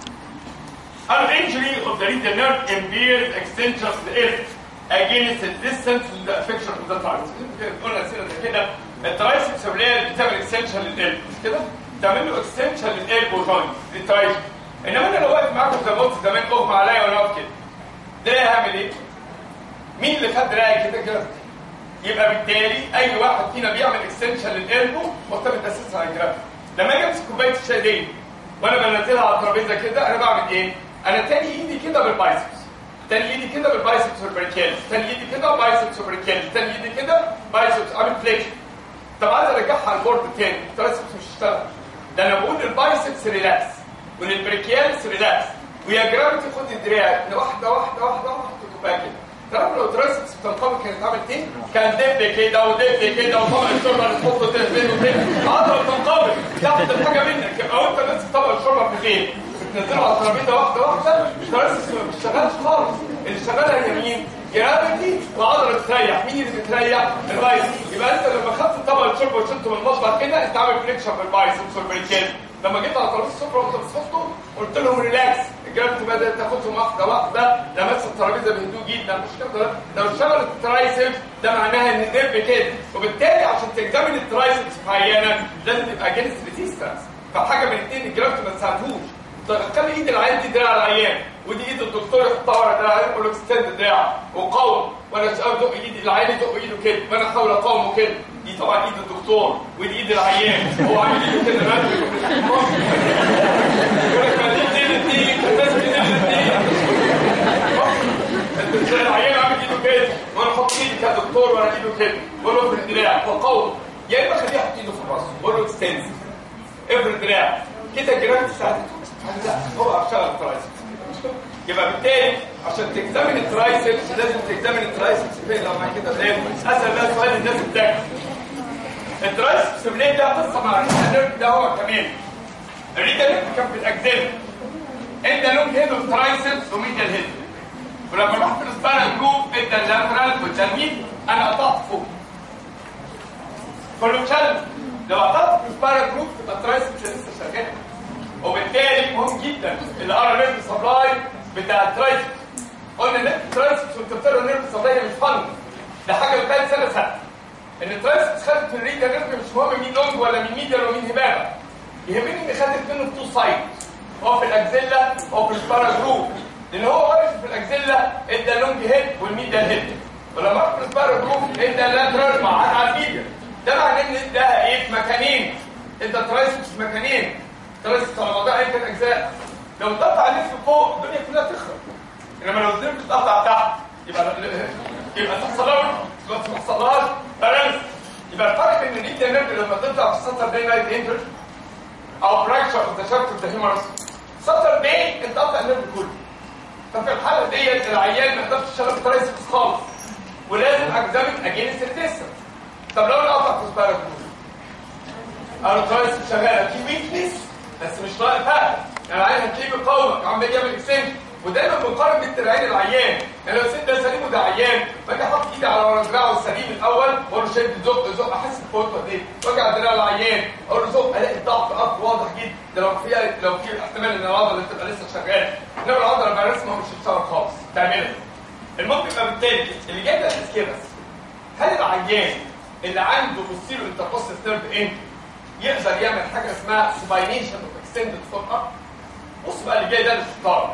An injury of the radial nerve impairs extension of the earth against the distance to the affection of the triceps. قلنا سنة زي كده الترايسبس اللي بتعمل اكستنشن للقلب مش كده؟ تعمل له اكستنشن للقلب وجوينت للترايسبس. انما انا لو واقف معاكم زي ما قلت زمان اغمى عليا وانا واقف كده. ده هعمل ايه؟ مين اللي خد دراعي كده كده؟ يبقى بالتالي اي واحد فينا بيعمل اكستنشن للقلب معتمد اساسا على الجراف. لما اجي امسك كوبايه الشاي دي وانا بنزلها على الترابيزه كده انا بعمل ايه؟ انا تاني ايدي كده بالبايسبس تاني ايدي كده بالبايسبس والبريكيالس تاني ايدي كده بايسبس وبريكيالس تاني ايدي كده بايسبس عامل فليكشن طب عايز ارجعها على البورد تاني الترايسبس مش هيشتغل ده انا بقول البايسبس ريلاكس والبريكيالس ريلاكس ويا جرافيتي خد الدراع واحده واحده واحده واحده تبقى كده تعرف لو الترايسبس بتنقبض كانت عملت ايه؟ كان دب كده ودب كده وطبق الشوربه اللي تحطه تهزله كده عضله تنقبض تاخد الحاجه منك يبقى وانت ماسك طبق الشوربه في ايديك بتنزله على الترابيزه واحده واحده الترايسبس ما بتشتغلش خالص اللي شغاله هي مين؟ جرافيتي وعضله تريح مين اللي بتريح؟ البايسبس يبقى انت لما خدت طبق الشوربه وشلته من المطبخ كده انت عامل فليكشن بالبايسبس والبريكيل لما جيت على ترابيزه السفره وانت بتصفطه قلت لهم ريلاكس الجرافيتي بدات تاخدهم واحده واحده لمست الترابيزه بهدوء جدا مش كده لو اشتغلت الترايسبس ده معناها ان الدب كده وبالتالي عشان تكزامن الترايسبس في عيانه لازم تبقى جنس ريزيستنس فحاجه من الاثنين الجرافيتي ما تساعدهوش خلي ايد العيان دي دراع العيان ودي ايد الدكتور يحطها ورا دراع العيان يقول له استند دراع وقاوم وانا ازق ايد العيان يزق ايده كده وانا احاول اقاومه كده دي طبعا ايد الدكتور ودي ايد العيان هو عامل ايده كده يقول لك ما دي ايد الاثنين الناس ايد الاثنين العيان عامل ايده كده وانا احط ايدي كدكتور وانا ايده كده بقول له افرد دراع وقاوم يا اما خليه يحط ايده في الراس بقول له استند افرد دراع كده الجراحه ساعدته لا هو اشتغل الترايسبس يبقى بالتالي عشان تكزامن الترايسبس لازم تكزامن الترايسبس فين لو معاك كده زي اسال بقى سؤال الناس بتاعك الترايسبس منين ده قصه مع الريتا ده هو كمان الريتا نيرف كان في الاجزاء انت لون هيد الترايسبس وميديال هيد ولما رحت في السبانال جروب انت اللاترال والتلميذ انا قطعت فوق كله اتشل لو قطعت في السبانال جروب تبقى الترايسبس لسه شغال وبالتالي مهم جدا الار نيرف سبلاي بتاع الترايسبس قلنا ان الترايسبس وانت بتقرا النيرف سبلاي مش فن ده حاجه بتاعت سنه سنه ان الترايسبس خدت من الريجا نيرف مش مهم مين لونج ولا مين ميديال ومين هبابه يهمني ان خدت منه التو سايد هو في الاكزيلا هو في البارا جروب لان هو واقف في الاكزيلا ادى اللونج هيد والميديال هيد ولما راح في البارا جروب ادى اللاترال مع على الميديال ده معناه ان اداها ايه في مكانين ادى الترايسبس في مكانين ثلاث طلبات ايا كان اجزاء لو اتقطع لف فوق الدنيا كلها تخرب انما لو الدنيا بتتقطع تحت يبقى يبقى تحصل لها ما تحصلهاش بالانس يبقى الفرق بين الريد نيرف لما تطلع في السطر داي نايت انتر او فراكشر اوف ذا شافت اوف ذا هيومرس سطر داي انت قطع النيرف كله ففي الحاله ديت العيان ما يقدرش يشتغل بترايسبس خالص ولازم اجزامك اجينست التيست طب لو انا قطعت سبارك انا ترايسبس شغاله في ويكنس بس مش طالع فرق يعني العيان هتلاقيه بيقاومك عمال يعمل اكسنت ودايما بنقارن بين دراعين العيان يعني لو الست ده سليم وده عيان باجي احط ايدي على ورا دراعه السليم الاول واقول له شد زق زق احس بقوته دي واجي على دراع العيان اقول له زق الاقي الضغط اب واضح جدا ده لو في لو في احتمال ان العضله تبقى لسه شغاله انما العضله بقى رسمها مش هتشتغل خالص تعملها المهم يبقى بالتالي اللي جاي ده الاسكيبس هل العيان اللي عنده بوستيرو انتركوستال نيرف اند يقدر يعمل حاجه اسمها سباينيشن اوف اكستندد فور اب بص بقى اللي جاي ده للشطاره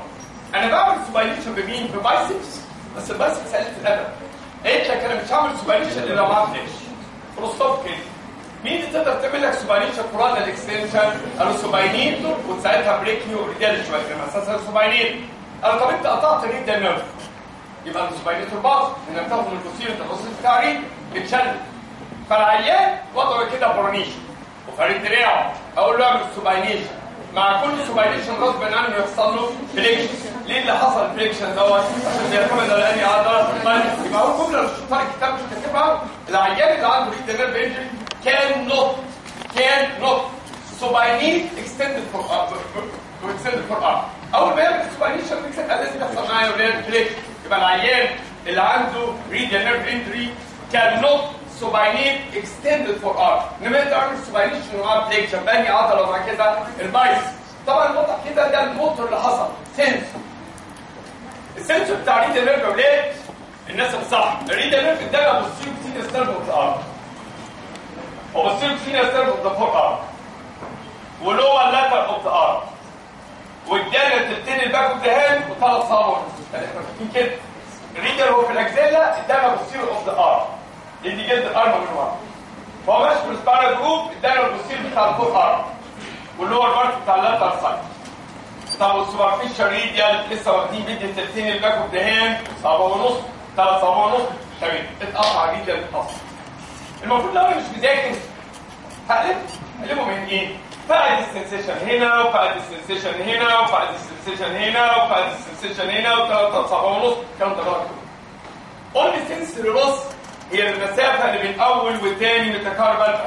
انا بعمل سوبايليشن بمين ببايسبس بس البايسبس قلت الادب قالت لك انا مش هعمل سوبايليشن الا لو معاك فلاش فلوستوب كده مين اللي تقدر تعمل لك سوبايليشن قران الاكستنشن قالوا سوباينيتور وساعتها بريكيو وريدال شويه كان اساسا سوباينيت قالوا طب انت قطعت الريدال نيرف يبقى السوباينيتور باظ انك تاخد من البوستيريور التخصص بتاعي بتشل فالعيان وضعه كده برونيشن وفريد دراعه اقول له اعمل سوباينيشن مع كل سوباينيشن غصب عنه يحصل له فليكشن ليه اللي حصل فليكشن دوت عشان بيعتمد على اني عضله يبقى هو جمله مش شطار الكتاب مش كاتبها العيان اللي عنده ريد نيرف انجري كان نوت كان نوت سوباينيت اكستندد فور اب اكستندد فور اب اول ما يعمل سوباينيشن لازم يحصل معايا ولاد فليكشن يبقى العيان اللي عنده ريد نيرف انجري كان نوت سوباينيت اكستندد فور ار انما انت عامل سوباينيشن وعامل فليكشن بني عضله مع كده البايس طبعا الوضع كده ده الموتور اللي حصل سنس السنسور بتاع ريد نيرف يا ولاد الناس الصح الريد نيرف ده بقى بصير كتير ستارب اوف ذا ار وبصير كتير ستارب اوف ذا فور ار ولو اللاتر اوف ذا ار والجانب تلتين الباك اوف ذا هاند وثلاث صوابع احنا فاكرين كده الريدر هو في الاكزيلا ادانا بصير اوف ذا ار اللي جلد الارم من ورا فهو ماشي في السبارا جروب ادانا البصير بتاع الفور ارم واللور بارت بتاع اللاتر سايد طب والسوبرفيشال ريديال لسه واخدين فيديو تلتين الباك اوف ذا هاند صعبه ونص ثلاث صعبه ونص تمام اتقطع ريديال اتقطع المفروض لو انا مش مذاكر هقلب هقلبه من ايه؟ فقد السنسيشن هنا وفقد السنسيشن هنا وفقد السنسيشن هنا وفقد السنسيشن هنا وثلاث صعبه ونص كام ده غلط قول لي سنسوري لوس هي المسافه اللي بين اول والثاني متكرر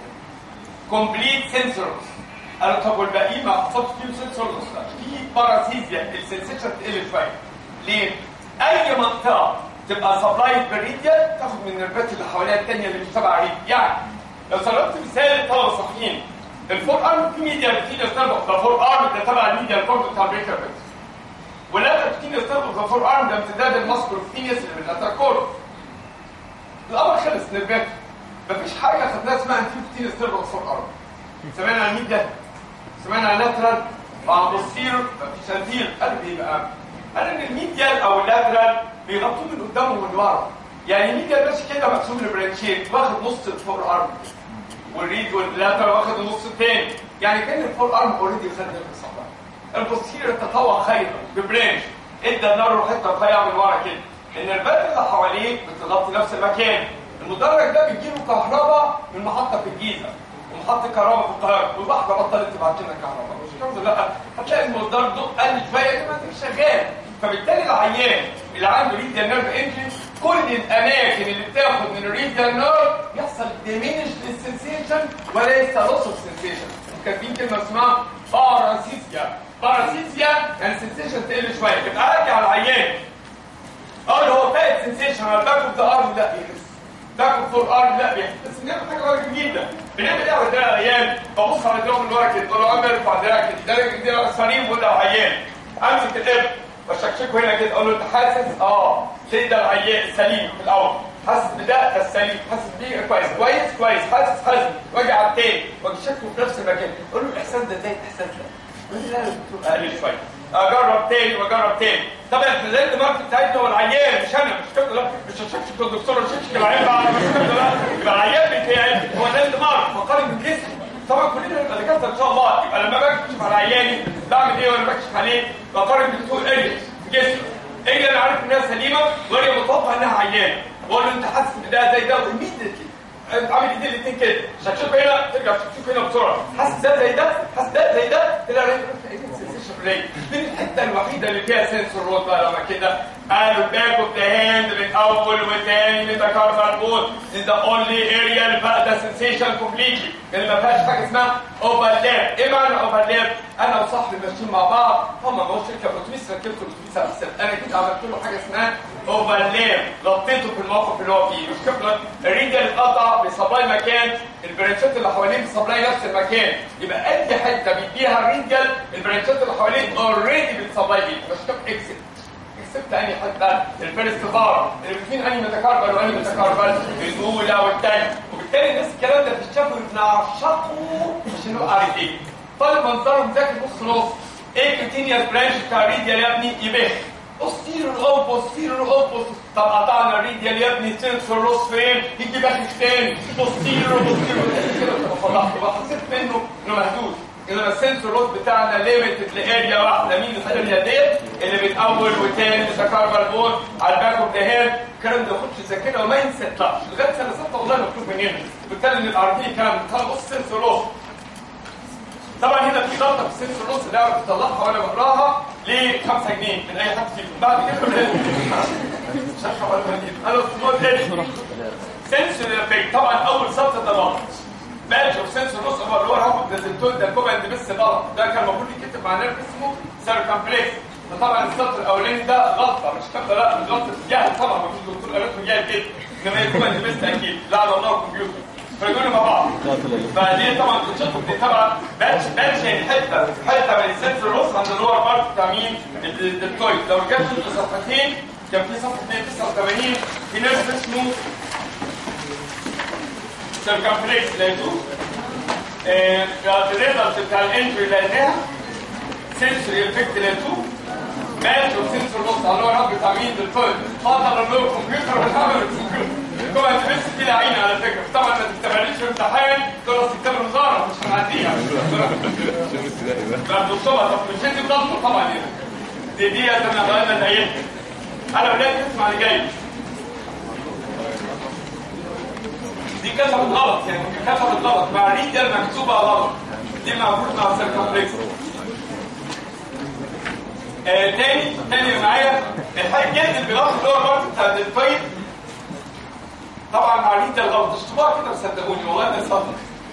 كومبليت سنسور انا طب والباقي ما حصلش فيهم سنسور في باراسيزيا السنسيشن تقل شويه ليه؟ اي منطقه تبقى سبلايد بالريديال تاخد من النرفات اللي حواليها الثانيه اللي مش تبع الريد يعني لو سلمت مثال الطلبه صحيين الفور ارم في ميديا بتيجي ستارب ده فور ارم ده تبع الميديا الكورد بتاع البريكر بس واللاتر بتيجي ستارب ده فور ارم ده امتداد الماسكول فينيس اللي من اللاتر كورد الامر خلص نرفات مفيش حاجه خدناها اسمها انتي بتيجي ستارب فور ارم سمعنا عن مين ده؟ سمعنا عن لاترال مع بصير مفيش انتير قال بيبقى قال ان الميديال او اللاترال بيغطوه من قدام ومن ورا يعني الميديال ماشي كده مقسوم لبرانشين واخد نص الفور ارم والريد واللاتر واخد النص الثاني يعني كان الفور ارم اوريدي خد الصباح البوستيريور تطوع خيرا ببرانش ادى النار حته رفيعه من ورا كده النرفات اللي حواليه بتغطي نفس المكان المدرج ده بيجيله كهرباء من محطه في الجيزه ومحطه كهرباء في القاهره والبحر بطلت تبعت لنا كهرباء مش الحمد لله هتلاقي المدرج ده قل شويه كده انت شغال فبالتالي العيان اللي عنده ريديال نيرف انجري كل الاماكن اللي بتاخد من الريديال نيرف يحصل ديمينش للسنسيشن وليس لوس اوف سنسيشن كاتبين كلمه اسمها باراسيزيا باراسيزيا يعني سنسيشن تقل شويه يبقى ارجع العيان اه هو فايت سنسيشن على الباك اوف ذا ارم لا بيحس باك اوف ذا ارم لا بيحس بس بنعمل حاجه غريبه جدا بنعمل ايه على ده العيان ببص على دراعه من ورا كده اقول له عمر ارفع دراعك كده ده سليم بقول له عيان امسك الابر بشكشكه هنا كده اقول له انت حاسس اه ليه ده العيان سليم في الاول حاسس بده ده السليم حاسس بيه كويس كويس كويس حاسس حاسس واجي على التاني واجي شكله في نفس المكان اقول له الاحساس ده زي الاحساس ده يقول لي لا يا دكتور اقل شويه اجرب تاني واجرب تاني طبعا في زي الماركت بتاعتنا هو العيان مش انا مش كده لا مش هشكشك الدكتور هشكشك العيان بقى مش كده لا يبقى العيان بتاعي هو ده المارك فقارن بالجسم طبعا كلنا نبقى دكاتره ان شاء الله يبقى لما بكشف على عياني بعمل ايه وانا بكشف عليه بقارن بالتو اريز في جسمه ايه انا عارف انها سليمه وانا متوقع انها عيانه بقول له انت حاسس بده زي ده وميديتلي عامل ايدين الاثنين كده شكشك هنا ترجع تشوف هنا بسرعه حاسس ده زي ده حاسس ده زي ده تلاقي ريت دي الحته الوحيده اللي فيها سنسور رود بقى لما كده قالوا باك اوف ذا هاند من اول وثاني ميتاكاربال بون ان ذا اونلي اريا اللي بقى ده سنسيشن كومبليتلي اللي ما فيهاش حاجه اسمها اوفرلاب ايه معنى اوفرلاب؟ انا وصاحبي ماشيين مع بعض هم ما هوش شركه اوتوبيس ركبت الاوتوبيس على السد انا كده عملت له حاجه اسمها اوفرلاب غطيته في الموقف اللي هو فيه مش كده الريد اللي اتقطع بيسبلاي مكان البرانشات اللي حواليه بيسبلاي نفس المكان يبقى اي حته بيديها الرينجل البرانشات اللي حواليه اوريدي بتسبلاي بيه مش كده اكسبت اكسبت انهي حته الفيرست بار اللي فين انهي متكربل وانهي متكربل الاولى والثانيه وبالتالي الناس الكلام ده بتشافوا بنعشقه عشان هو عارف ايه طالب منظره مذاكر نص نص ايه كونتينيوس برانش بتاع الريديال يا ابني يبقى بوستيرور او بوستيرور او بوستيرور طب قطعنا الريديال يا ابني سنسور روس فين يجي باك تاني بوستيرور بوستيرور كده فضحت بقى حسيت منه انه مهدود انما السنسور روس بتاعنا ليميتد لاريا واحده مين الاريا ديت اللي بتاول وتاني متكرر بون على الباك اوف ذا هيد الكلام ده خدش ذاكره وما ينسطلعش لغايه سنه سته والله مكتوب من هنا بالتالي ان العربيه كلام طب بص السنسور روس طبعا هنا في غلطه في السنسور روس اللي اعرف اطلعها وانا بقراها ل 5 جنيه من اي حد فيكم بعد كده مش هشرح ولا جنيه انا سمول ايدج سنسور افكت طبعا اول سطر ده غلط مالش اوف سنسور روس هو اللي هو هاخد دازلتون ده كوباند بس غلط ده كان المفروض يتكتب مع نيرف اسمه سيركمبلكس فطبعا السطر الاولاني ده غلطه مش كده لا مش غلطه جهل طبعا مفيش دكتور قال لكم جهل كده انما هي كوباند بس اكيد لعن الله الكمبيوتر فيقولوا مع بعض فدي طبعا تشوفوا دي طبعا باتش باتش يعني حته حته من السنسور روس عند اللور بارت بتاع مين الدكتويد لو رجعت صفحتين كان في صفحه 289 في ناس اسمه سيركمفلكس لقيتوه الريزلت بتاع الانتري لقيناها سنسوري افكت لقيتوه ماتش وسنسور نص على اللور هاب بتاع مين الدكتويد فاضل اللور كمبيوتر ونعمل الكمبيوتر طبعا انت بس كده عيني على فكره طبعا ما تستبعدش في امتحان خلاص كتاب الوزاره مش هنعديها لا دكتور طب مش انت بتطلب طبعا هنا دي دي انا غيرنا الايام انا بدات اسمع اللي جاي دي كتبت غلط يعني كتبت غلط مع ريدر مكتوبه غلط دي المفروض مع السيركمفلكس آه تاني تاني معايا الحاجه الجلد اللي بيغطي اللور بارت بتاع الفايت طبعا مع ريدر غلط اشتباه كده صدقوني والله انا صادق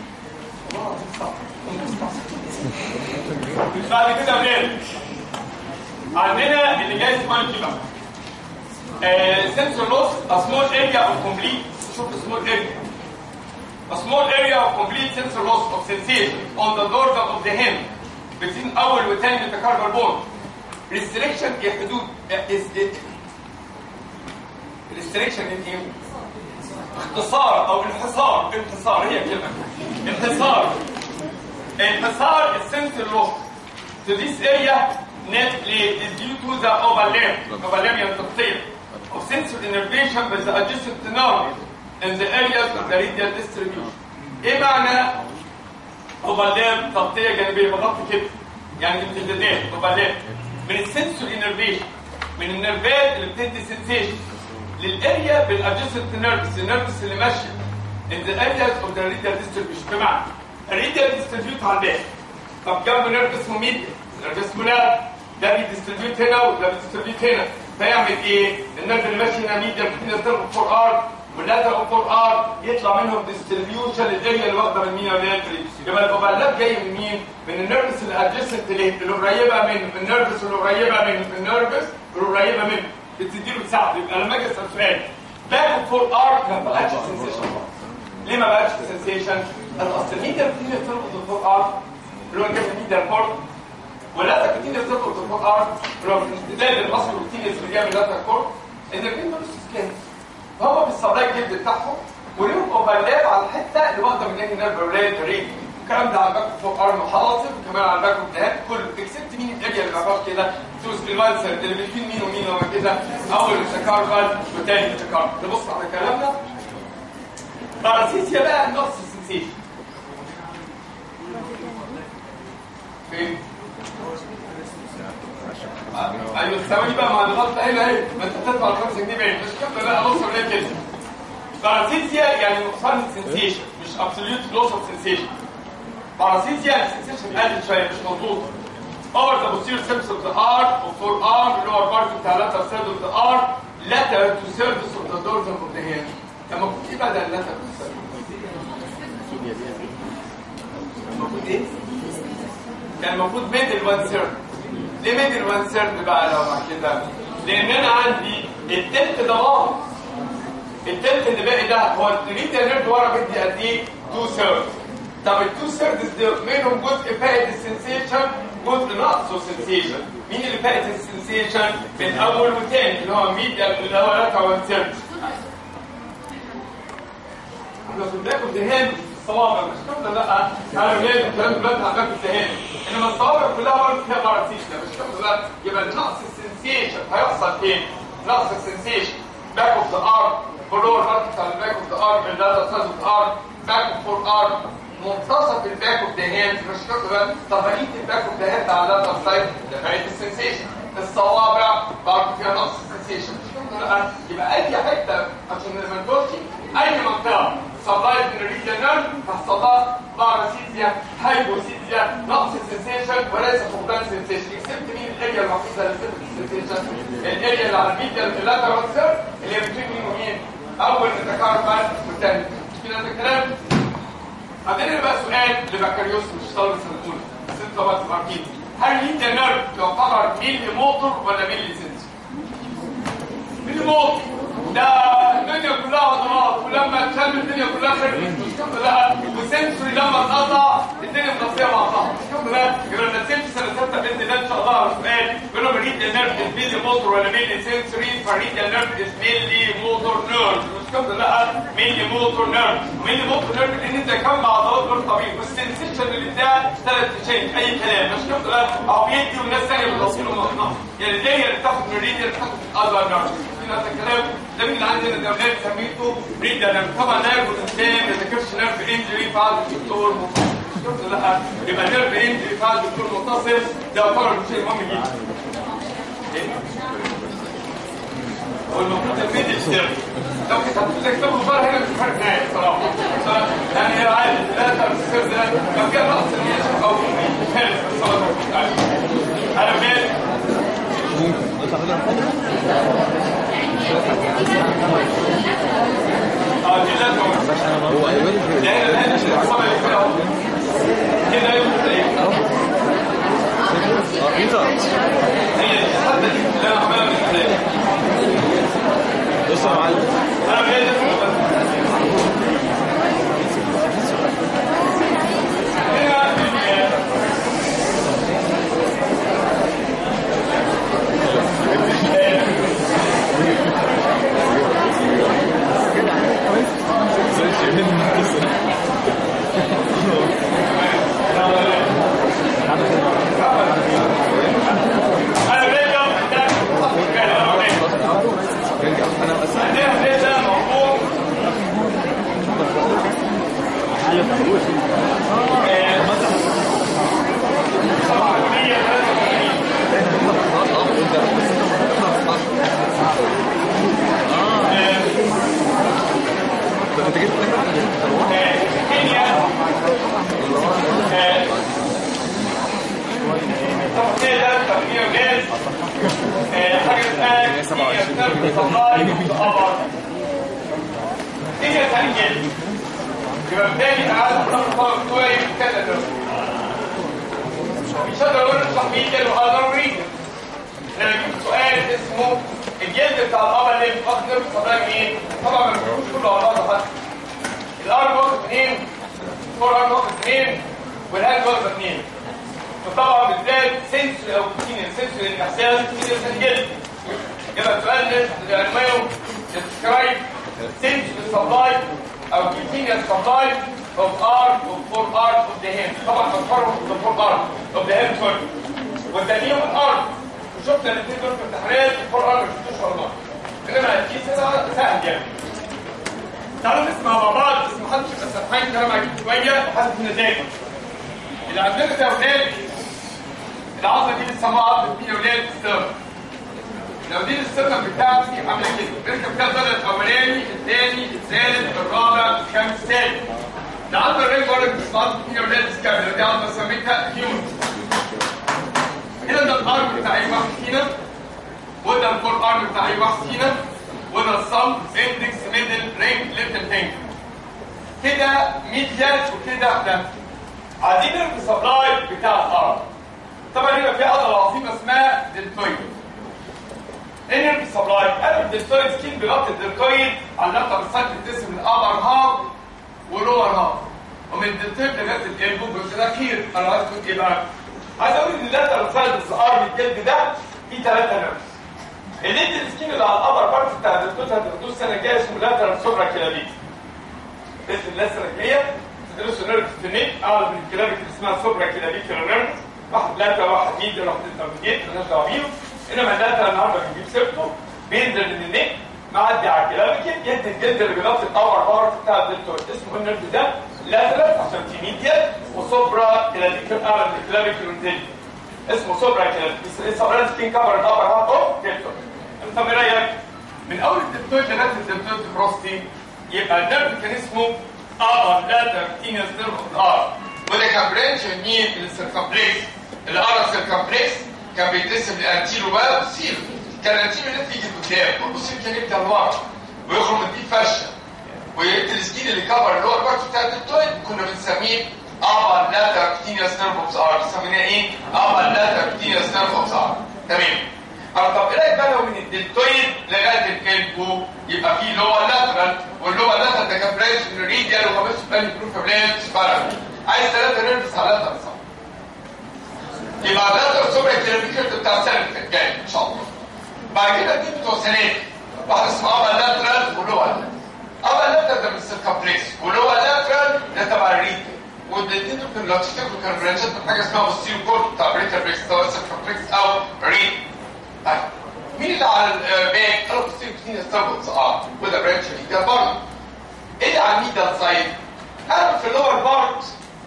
بعد كده بلاد عندنا اللي جاي سؤال كده sensor loss a small area of complete شوف small area a small area of complete sensor loss of sensation on the dorsal of the hand between أول وثاني metacarpal bone restriction يا حدود is restriction in ايه؟ اختصار او انحصار انحصار هي كلمة انحصار انحصار السنسور loss to this area netly is due to the overlap overlap يعني تغطية of sensor innervation with the adjacent nerve in the areas of the radial distribution. ايه معنى overlap تغطية جانبية بغطي كده يعني امتدادات overlap من السنسور innervation من النرفات اللي بتدي sensation للاريا بالادجacent nerves النيرفز اللي ماشيه in the areas of the radial distribution بمعنى الراديال distribute على الباقي طب جنب نيرف اسمه ميديا نيرف اسمه لا ده بيديستريبيوت هنا وده بيديستريبيوت هنا فيعمل ايه؟ النيرف اللي ماشي هنا ميديا بتدي تربط فور ار واللاتر فور ار يطلع منهم ديستريبيوشن للاريا اللي واخده من مين ولا يبقى الاوفرلاب جاي من مين؟ من النيرفس اللي ادجستنت اللي قريبه منه من النيرفس اللي قريبه منه من النيرفس اللي قريبه منه بتديله تساعده يبقى لما اجي اسال سؤال باك فور ار ما بقاش سنسيشن ليه ما بقاش سنسيشن؟ اصل الميديا بتدي تربط الفور ار اللي هو الجسم الميديا كورد ولا تكتين تربط الفور ار اللي هو امتداد المصل والتينيس اللي جاي من اللاتر كورد الاثنين دول سكان هما بالصدايق الجلد بتاعهم وليهم اوفرلاب على الحته اللي واخده من ايه نيرف ريد ريد الكلام ده على الباك فوق ارم حاصل وكمان على الباك دهان كله اكسبت مين الاريا اللي معرفش كده تو سبيلانسر اللي بين مين ومين وما كده اول متكاربل والتاني متكاربل نبص على كلامنا باراسيسيا بقى نص السنسيشن فين؟ ايوه ثواني بقى مع الغلطه هنا اهي ما انت بتدفع 5 جنيه بعيد مش كده لا ابص ولا كده باراسيسيا يعني نقصان السنسيشن مش ابسوليوت لوس اوف سنسيشن باراسيسيا السنسيشن قلت شويه مش مظبوطه over the posterior surface of the arm or forearm lower part بتاع lateral side of the arm lateral to surface of the dorsal of the hand كان المفروض ايه بدل lateral to surface المفروض ايه؟ كان المفروض ميدل وان سيرد ليه ميدل وان سيرد بقى لو مع كده؟ لان انا عندي التلت ده باظ التلت اللي باقي ده هو الريديال نيرد ورا بدي قد ايه؟ 2 سيرد طب التو سيردز دول منهم جزء فائد السنسيشن جزء ناقصه سنسيشن مين اللي فائد السنسيشن من اول وثاني اللي هو ميديا اللي هو لك وان سيرد احنا خد بالكم دهان الصوابع مش كده لا انا ليه الكلام دلوقتي عندك الذهان انما الصوابع كلها برضه فيها باراسيشن مش كده لا يبقى نقص السنسيشن هيحصل فين؟ نقص السنسيشن باك اوف ذا ارم فلور بارت بتاع الباك اوف ذا ارم اللاتر سايد اوف ذا ارم باك اوف فور ارم منتصف الباك اوف ذا هاند مش كده طب بقيه الباك اوف ذا هاند على اللاتر سايد ده بقيه السنسيشن الصوابع برضه فيها نقص السنسيشن مش كده لا يبقى اي حته عشان ما نقولش اي منطقه سبلايد من الريجن نيرف هيحصل لها باراسيزيا هايبوسيزيا نقص السنسيشن وليس فقدان سنسيشن اكسبت مين الاريا الوحيده اللي بتفقد السنسيشن الاريا اللي على الميديا اللاترال سيرف اللي هي بتفيد مين ومين اول متكرر والثاني في نفس الكلام عندنا بقى سؤال لبكالوريوس مش طالب سنه اولى بس انتوا طبعا تبقوا عارفين هل الميديا نيرف يعتبر ميلي موتور ولا ميلي سنسور؟ ميلي موتور ده الدنيا كلها عضلات ولما تشم الدنيا كلها خربت مش كده لا والسنسوري لما اتقطع الدنيا مغطيه مع بعض مش كده لا يبقى لما تسيب سنه سته باذن الله ان شاء الله على سؤال يقول لهم ريد نيرف از ميلي موتور ولا ميلي سنسوري فريد نيرف از ميلي موتور نيرف مش كده لا ميلي موتور نيرف ميلي موتور نيرف لان انت كم عضلات غير طبيعي والسنسيشن اللي ده ثلاث شيء اي كلام مش كده لا او بيدي والناس ثانيه بتوصله مقنعه يعني دي اللي بتاخد من الريد اللي بتاخد من الاذر نيرف نفس الكلام ده من عندنا دولات سميته بريدا نيرف طبعا نيرف الانسان ما ذاكرش نيرف انجري فعل الدكتور متصل لا يبقى نيرف انجري فعل الدكتور متصل ده يعتبر شيء مهم جدا هو المفروض تنفيذ السر لو كنت هتفوز كتاب مباراه هنا مش فارق معايا بصراحه يعني هي عادي لا تعرف السر ده لو كان رأس الناس او فارس الصلاه انا مالي اه دي لازم هو ايوه لا لا لا مش العصابه اللي فيها اهو كده يبقى ايه هي دي حتى دي اللي انا عمالها من الكلام بص يا معلم انا بجد انا بجد انا بس عندنا ليلة موضوع انت جبت كينيا كده تغيير جاز حاجة اسمها كينيا سيرف سبلاي خبر كينيا ثاني جاز يبقى بالتالي تعالى الخبر بتوعي كذا ده مش هقدر اقول اشرح ميديا وهقدر اوريك انا جبت سؤال اسمه الجلد بتاع القمر اللي بيتفضل نرفض صدايا مين؟ طبعا ما بيكونش كله على بعضه حتى الارم واخد اثنين فور ارم واخد اثنين والهاند واخد اثنين وطبعا بالذات سنسوري او كتينيا سنسوري الاحساس كتينيا الجلد يبقى السؤال ده عنوانه describe sensory supply او كتينيا supply of arm of four arm of the hand طبعا بتفرق the four arm of the hand first والتانيين الارم وشفنا الاثنين دول في الامتحانات الفور ارم ما شفتوش ورا بعض انما دي سهل يعني تعالوا نسمع مع بعض بس ما حدش يبقى سرحان كلام عجيب شويه وحاسس النتائج اللي عندنا ده اولاد العظمه دي بنسموها عظمه مين يا اولاد السيرف لو دي السيرف بتاعتي عامله كده بنركب كده الدرجه الاولاني الثاني الثالث الرابع الخامس السادس العظمه الرجل برضه بتسمى عظمه مين يا اولاد السكابل دي عظمه سميتها هيومن هنا ده الارم بتاع اي واحد فينا وده الفور ارم بتاع اي واحد فينا وده الصم اندكس ميدل رينج ليتل فينجر كده ميديال وكده ده عايزين نرمي سبلاي بتاع الارم طبعا هنا في عضله عظيمه اسمها دلتويد ايه نرمي سبلاي انا الدلتويد سكين بيغطي الدلتويد على اللفه بالسايد بتقسم الابر هاف ولور هاف ومن الدلتويد لغايه الجلبو الجزء الاخير انا عايز اقول ايه بقى عايز اقول ان اللاترال سايد الارم الجلد ده فيه ثلاثه نيرفز الليد السكين اللي على الابر بارت بتاع الدكتور هتاخدوه السنه الجايه اسمه لاترال سوبرا كلابيت بسم الله السنه الجايه تدرسوا نيرف في النيك اعلى من الكلابيك اللي اسمها سوبرا كلابيكال نيرف واحد لاتا واحد ميديا واحد انترميديت مالناش دعوه بيهم انما اللاتا النهارده بنجيب سيرته بينزل من النيك معدي على الكلابيكال يدي الجلد اللي بيغطي الاور بارت بتاع الدكتور اسمه النيرف ده لاترال عشان في ميديا وسوبرا كلابيكال اعلى من الكلابيكال ونزل اسمه سوبرا كلابيكال سوبرا سكين كفر الابر هارت اوف دكتور انت من رايك من اول الدكتور لغايه الدكتور بروستي يبقى النيرف كان اسمه اه لا تينيس نيرف ار وده كان برانش من مين من السيركمبلكس الار سيركمبلكس كان بيتقسم لانتيرو بقى وسيرو كان انتيرو ده تيجي قدام والبوسير كان يبدا لورا ويخرج من دي فرشه والتلسكين اللي كفر اللور بارت بتاع الدكتور كنا بنسميه ابر لاتا كتينيس نيرف اوف ار سميناه ايه؟ ابر لاتا كتينيس نيرف اوف ار تمام طب ايه رايك بقى لو من الدلتويد لغايه الكلبو يبقى في لور لاترال واللور لاترال ده كان برانش من الريديال وخمس بالي بروف برانش فرق عايز ثلاثه نيرفز على لاترال صح يبقى لاترال سوبر كيلومتر بتاع السنه الجايه ان شاء الله بعد كده دي بتوع سنين واحد اسمه ابا لاترال ولور لاترال ابا لاترال ده من السيركمبلكس ولور لاترال ده تبع الريديال والاثنين دول لو تفتكروا كانوا برانشات من حاجه اسمها بوستيريو كورد بتاع بريكر بريكس سواء سيركمبلكس او ريديال طيب مين اللي على الباك قالوا بتصير كتير ستاربكس اه وده برانش ميديال برضه ايه اللي على الميديال سايد قالوا في اللور بارت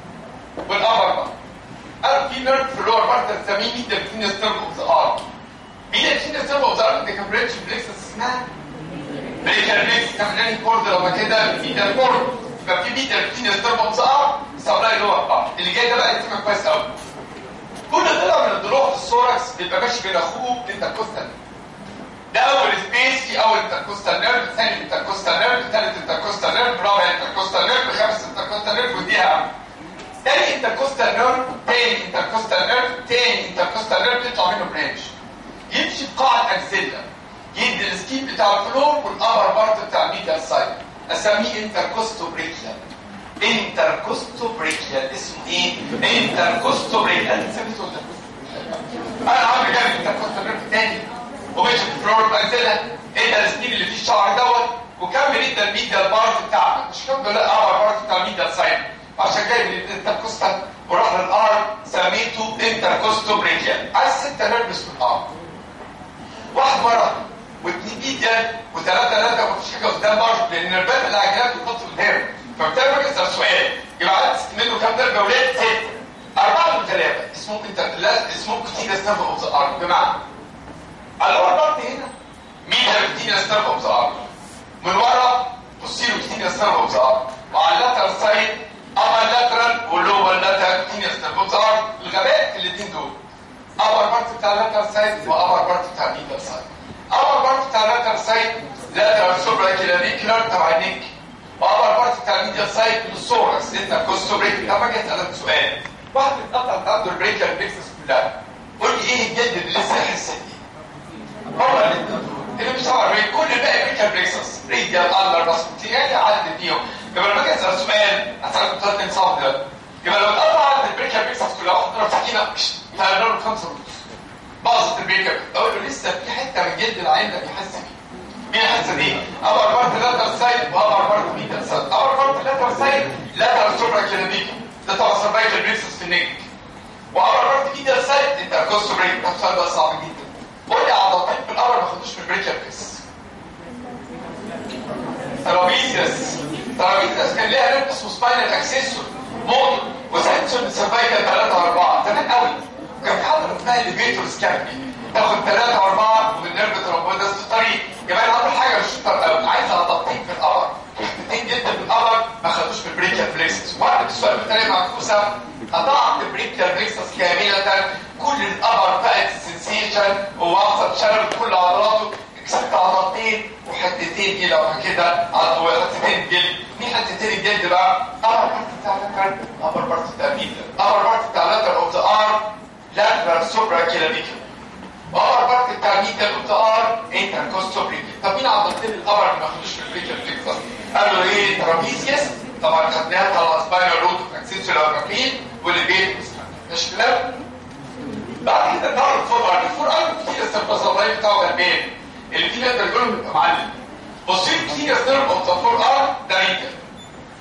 والابر بارت قالوا في نيرف في اللور بارت بنسميه ميديال كتير ستاربكس اه ميديال كتير ستاربكس اه ده كان برانش بليكس اسمها بريكر بليكس كان لاني كورد لما كده ميديال كورد يبقى في ميديال كتير ستاربكس اه سبلاي اللور بارت اللي جاي ده بقى يسمع كويس قوي كل ضلع من الضلوع في السوركس بيبقى ماشي بين اخوه الانتركوستال ده اول سبيس في اول انتركوستال نيرف ثاني انتركوستال نيرف ثالث انتركوستال نيرف رابع انتركوستال نيرف خامس انتركوستال نيرف وديها تاني انتركوستال نيرف تاني انتركوستال نيرف تاني انتركوستال نيرف تطلع منه برانش يمشي في قاع الاكسيلا يدي السكيب بتاع الفلور والابر بارت بتاع الميديال سايد اسميه انتركوستو بريكيال انتركوستو بريكيال اسمه ايه؟ انتركوستو بريكيال سميته انا عامل جنب انتركوستو بريكيال تاني وماشي في الفلور بنزلها ايه ده السنين اللي فيه الشعر دوت وكمل انت الميديال بارت بتاعك مش كمل لا الابر بارت بتاع الميديال سايد عشان جاي من الانتركوستال وراح للار سميته انتركوستو بريكيال عايز ستة نيرفس في الار واحد مرة واثنين ميديال وثلاثة ثلاثة ومفيش حاجة قدام بارت لان النيرفات اللي على الجناب بتحط قدام فبالتالي باجي اسال سؤال يبقى عايز منه كام نيرف يا ولاد؟ ستة أربعة وثلاثة اسمه انت لا اسمه كتير ستاف اوف ذا ارم بمعنى اللور بارت هنا مين كتير ستاف اوف ذا ارم من ورا بصيروا كتير ستاف اوف ذا ارم وعلى اللاترال سايد ابر لاترال ولور لاترال كتير ستاف اوف ذا ارم الغباء الاثنين دول ابر بارت بتاع اللاترال سايد وابر بارت بتاع الميدل سايد ابر بارت بتاع اللاترال سايد لاترال سوبرا كلافيكولار تبع النك وابر بارت بتاع الميديال سايد من السوركس انت كوستو بريك لما اجي اسالك سؤال واحد اتقطع عنده البريكر بيكسس كلها قول لي ايه الجلد اللي لسه حاسس بيه هو اللي مش طبعا كل الباقي بريكر بيكسس ريديال اندر راسبوتين يعني عدد فيهم يبقى لما اجي اسال سؤال اسالك ثلاث صعب ده يبقى لو اتقطع عند البريكر بيكسس كلها واحد ضرب سكينه فقال له خمسه ونص باظت البريكر اقول له لسه في حته من جلد العين ده بيحس بيه مين الحته دي؟ ابر بارت لاتر سايد وابر بارت ميدل سايد ابر بارت لاتر سايد لاتر سوبرا كلينيكي ده طبعا سيرفايكال بيكسس في النك وابر بارت ميدل سايد انت كوست بريك ده سؤال بقى صعب جدا قول لي عضلتين في الابر ما خدوش من بريكر بيكس ترابيزيس ترابيزيس كان ليها لينك اسمه سباينال اكسسور موتور وساعتها سيرفايكال 3 و4 زمان قوي وكان في حاجه اسمها الليفيتور سكابي تاخد 3 و4 ومن نيرف ترابيزيس في الطريق يبقى انا اول حاجه مش شطر قوي عايز عضلتين في الابر حتتين جدا في الابر ما خدوش في البريكال بليكسس وقت السؤال الثاني معكوسه قطعت البريكال بليكسس كامله كل الابر بقت سنسيشن ووصل شلل كل عضلاته اكسبت عضلتين وحتتين الى وكده حتتين جلد مين حتتين الجلد بقى ابر بارت بتاع اللاتر ابر بارت بتاع الميدل ابر بارت بتاع اللاتر اوف ذا ارم لاترال سوبرا كيلابيكال ابر بارت بتاع الميدل اوف ذا ارم انتركوستوبريكال طب مين عضلتين الابر اللي ما خدوش في البريكال بليكسس قالوا ايه ترابيزيوس طبعا خدناها طلع سباينال روت اكسسوري لو والبيت مش كلام بعد كده نعرف الفور ارم الفور ارم كتير استنباظ بتاعه غلبان اللي فيه نقدر نقول بيبقى معلم بصين كتير استنباظ اوف ذا فور ارم ده ريتل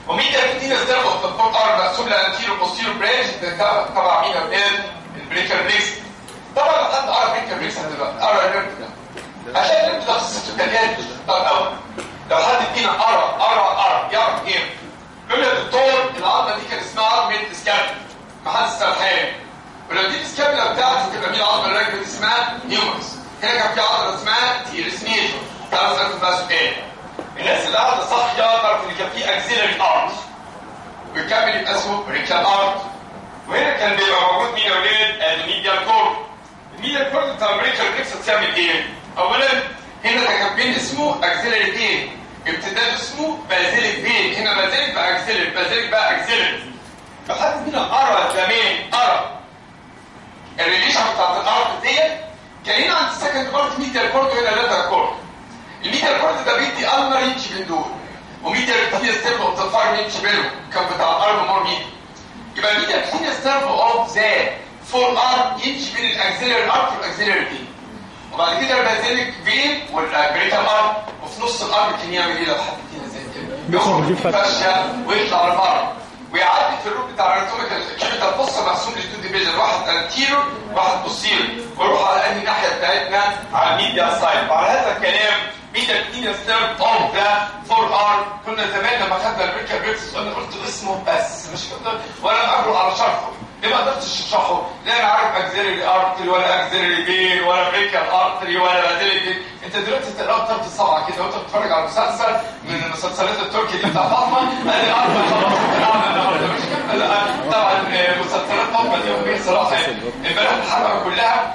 وميديا كتير ستيرف اوف ذا فور ار مقسوم لانتيرو بوستيرو برانش ده طبعا مين اولاد البريكر ريكس طبعا لو حد قرا بريكر ريكس دلوقتي قرا النيرف ده هتلاقي النيرف ده قصته كالاتي طب الاول لو حد فينا قرا قرا قرا يعرف ايه يقول يا دكتور العظمه دي كان اسمها عظمه سكابلا ما حدش سرحان ولو دي السكابلا بتاعته تبقى مين العظمه اللي راكبه اسمها هيومرس هنا كان في عضله اسمها تيرس ميجر تعالوا نسال بقى سؤال الناس اللي قاعده صاحيه تعرف ان كان في اكسيلري ارت ويكمل يبقى اسمه بريكال ارت وهنا كان بيبقى موجود مين يا ولاد الميديال كورد الميديال كورد بتاع البريكال ريكس بتعمل ايه؟ اولا هنا ده كان بين اسمه اكسيلري فين امتداد اسمه بازيليك فين هنا بازيليك بقى اكسيلري بازيليك بقى اكسيلري لو حد فينا قرا زمان قرا الريليشن بتاعت الارت ديت كان هنا عند السكند كورد ميديال كورد وهنا لاتر كورد الميديال كورد ده بيدي الما ريتش من دول وميديال كتير ستيرف اوف ذا فاير ريتش بينهم كان بتاع الارم مور ميديا يبقى الميديال كتير ستيرف اوف ذا فور ار يمشي بين الاكسيلري ارت والاكسيلري فين وبعد كده البازيليك فين والجريتال ارم وفي نص الارم كان يعمل ايه لو حد فينا زي كده يخرج فشه ويطلع لبره ويعدي في الروب بتاع الاناتوميكال كيميكال بص مقسوم لتو ديفيجن واحد انتيرور واحد بوستيرور ويروح على انهي ناحيه بتاعتنا على الميديا سايد وعلى هذا الكلام ميديا كتير ستيرب اوف ذا فور ار كنا زمان لما خدنا البريكا بريكس انا قلت اسمه بس مش كده ولا اقرا على شرحه ليه ما قدرتش اشرحه لا انا عارف اكزيلري ارتري ولا اكزيلري فين ولا بريكال ارتري ولا بازيلي فين انت دلوقتي تقرا بتاعت الصبعه كده وانت بتتفرج على مسلسل من المسلسلات التركي دي بتاع فاطمه انا عارف خلاص القعده النهارده مش كده لا طبعا مسلسلات فاطمه دي وهي صراحه البلد الحرب كلها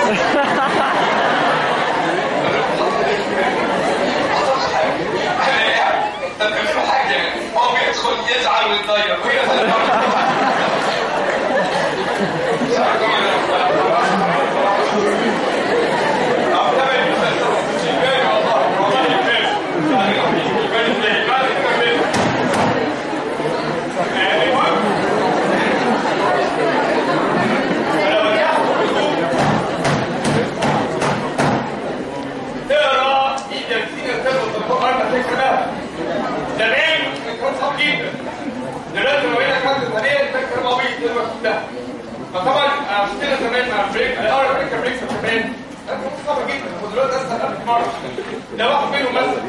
طب اعملوا حاجه هو بيدخل يزعل ويتضير وهي زمان كان صعب جدا دلوقتي لو هنا كانت الثانيه الفكره ما بيجي دلوقتي ده فطبعا عشان كده زمان مع البريك الاول بريك بريك زمان كانت صعبه جدا ودلوقتي اسهل 1000 مره ده واحد منهم مثلا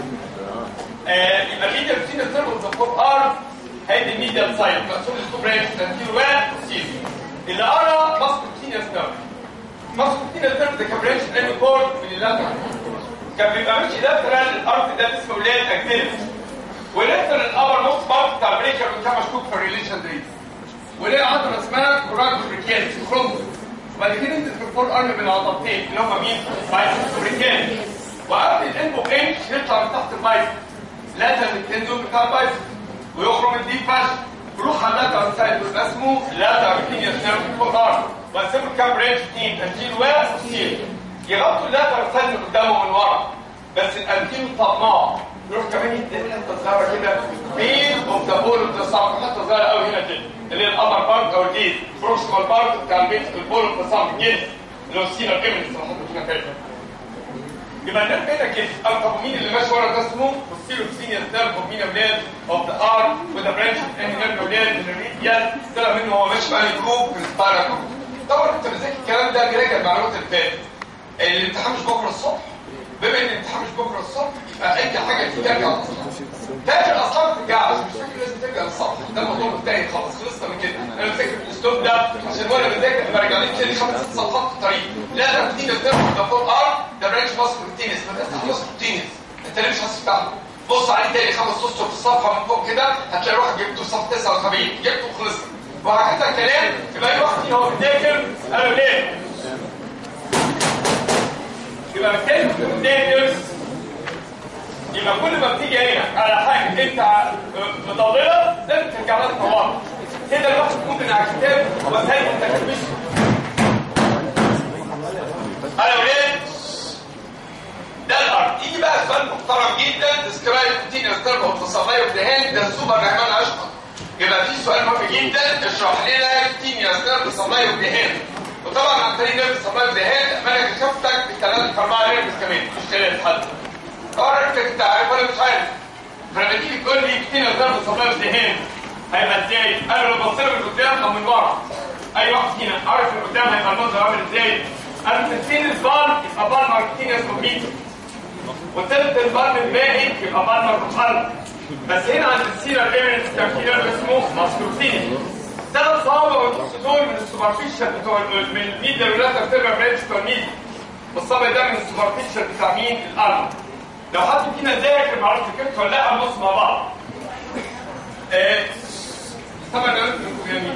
آه يبقى ميديا بتين السيرفر ذا فور ار هيدي الميديا سايد مقسوم لتو برانش تنتير وسيز اللي ارى مصر بتين يستوي مصر بتين يستوي ده كان برانش انمي كورد من اللاتر كان بيبقى ماشي لاترال الارض ده اسمه ولاد اكتيفيتي ولاتر الابر نوت بارت بتاع البريكر كان مشكوك في الريليشن دي وليه عضله اسمها كوراج بريكيان كروموس وبعد كده انت في الفور ارم من العضلتين اللي هم مين؟ بايسكس بريكيان وقبل الانبو انش يطلع من تحت البايسكس لاتر التندون بتاع البايسكس ويخرج الديب فاش يروح على اللاتر سايد ويبقى اسمه لاتر كينيا سيرف فور ارم وقسموا الكام برانش اتنين انتيل وستيل يغطوا اللاتر سايد من قدام ومن ورا بس الانتيل طماع يروح كمان يدي حته صغيره كده بين اوف ذا بول اوف ذا صامت حته صغيره قوي هنا كده اللي هي الابر بارت او الجيز بروكسيمال بارت بتاع البيت البول اوف ذا صامت الجيز اللي هو السينا كيمن اللي حطيته هنا كده يبقى الناس هنا كده او طب مين اللي ماشي ورا ده اسمه بصيروا سينيور ستيرف اوف مين اولاد اوف ذا ار وذا برانش انهي نيرف اولاد من الريديال طلع منه هو ماشي بقى جروب في السبايرال جروب طبعا انت بتذاكر الكلام ده بيراجع المعلومات اللي فاتت الامتحان مش بكره الصبح بما ان الامتحان مش بكره الصبح يبقى اي حاجه ترجع للصبح تاجر اصلا ما ترجعش مش فاكر لازم ترجع للصبح ده الموضوع منتهي خلاص خلصنا من كده انا بذاكر الاسلوب ده عشان وانا بذاكر برجع لي تاني خمس ست صفحات في الطريق لا ده بتيجي تفهم ده فور ار ده برانش ماسك روتينس ما تفتح ماسك روتينس انت ليه مش هتفتحه بص عليه تاني خمس اسطر في الصفحه من فوق كده هتلاقي روحك جبته في صفحه 79 جبته وخلصنا وهكذا الكلام يبقى اي واحد هو بيذاكر قالوا ليه يبقى بالتالي في الديتيلز يبقى كل ما بتيجي هنا على حاجه انت مضلله لازم ترجع لها طوال كده الواحد يكون من على الكتاب وسائل انت كتبش انا ولاد ده الارض يجي بقى سؤال محترم جدا ديسكرايب كوتينيوس تيرب اوف تصميم دهان ده السوبر رحمن اشقر يبقى في سؤال مهم جدا اشرح لنا كوتينيوس تيرب تصميم دهان وطبعا عن طريق نيرف سبلاي دهان امانك كشفتك بالثلاث اربعه نيرفز كمان مش ثلاث حد طبعا عرفت انت عارف ولا مش عارف فلما تيجي تقول لي كتير ضرب صبايا الدهان هيبقى ازاي؟ انا لو بصير من قدام او من ورا اي واحد فينا عارف من قدام هيبقى المنظر عامل ازاي؟ انا تنسين البال يبقى بال ماركتينيوس وميتو وتلت البال الباقي يبقى بال ماركتينيوس بس هنا عند السيرة ايفيدنس كان في نيرف اسمه ماسكوتيني ثلاث صوابع ونص دول من السوبرفيشال بتوع ال- من الميديا ولاتا بتبقى برانش بتوع الميديا والصابع ده من السوبرفيشال بتاع مين؟ القلب لو حد فينا ذاكر معرفش ذاكرت ولا لا هنبص مع بعض آه، طبعا انا قلت لكم يعني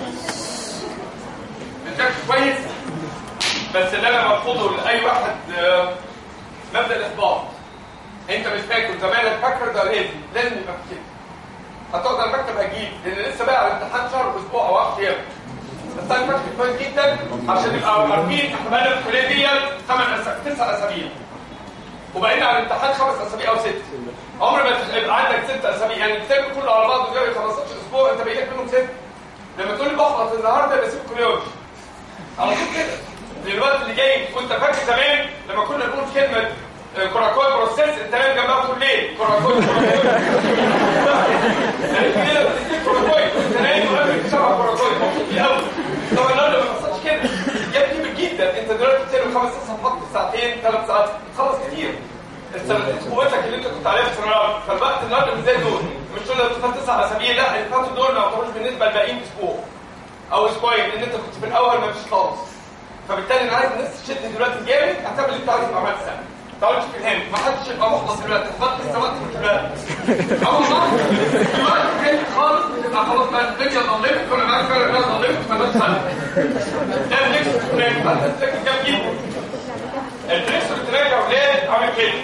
بتذاكر كويس بس اللي انا برفضه لاي واحد آه، مبدا الاحباط انت مش فاكر زمانك فاكر ده لازم لازم يبقى في كده هتقعد على المكتب هجيب لان لسه بقى على الامتحان شهر اسبوع او 10 ايام بس انا فاكر كويس جدا عشان نبقى عارفين احنا بقالنا في الكليه دي ثمان اسابيع تسع اسابيع وبقينا على الامتحان خمس اسابيع او ست عمر ما تبقى عندك ست اسابيع يعني الترم كله على بعضه جاي 15 اسبوع انت بقيت منهم ست لما تقول لي بحبط النهارده بسيب الكليه وامشي على طول كده لان الوقت اللي جاي وانت فاكر زمان لما كنا نقول كلمه آه، كوراكوي بروسيس انت نايم جنبها طول الليل كوراكوي كوراكوي يعني كده بتكتب كوراكوي انت نايم وقبل شبه كوراكوي مبسوط الاول طبعا النهارده ما حصلش كده جاب كبير جدا انت دلوقتي بتسير خمس ست صفحات في ساعتين ثلاث ساعات بتخلص كتير السنتين قوتك اللي انت كنت عليها في الثانويه فالوقت النهارده مش زي دول مش دول اللي بتاخد تسع اسابيع لا اللي فاتوا دول ما يعتبروش بالنسبه للباقيين اسبوع او اسبوعين لان انت كنت في الاول ما فيش خالص فبالتالي انا عايز الناس تشد دلوقتي جامد هتعمل اللي انت عايزه في اعمال السنه ما تقعدش في الهم ما حدش يبقى محبط دلوقتي خلاص لسه وقت في الكلام اه والله الوقت تاني خالص بتبقى خلاص بقى الدنيا ظلمت وانا معاك فعلا انها ظلمت مالهاش حل ده النكس تراك فانت تذاكر جامد جدا البريكس تراك يا اولاد عامل كده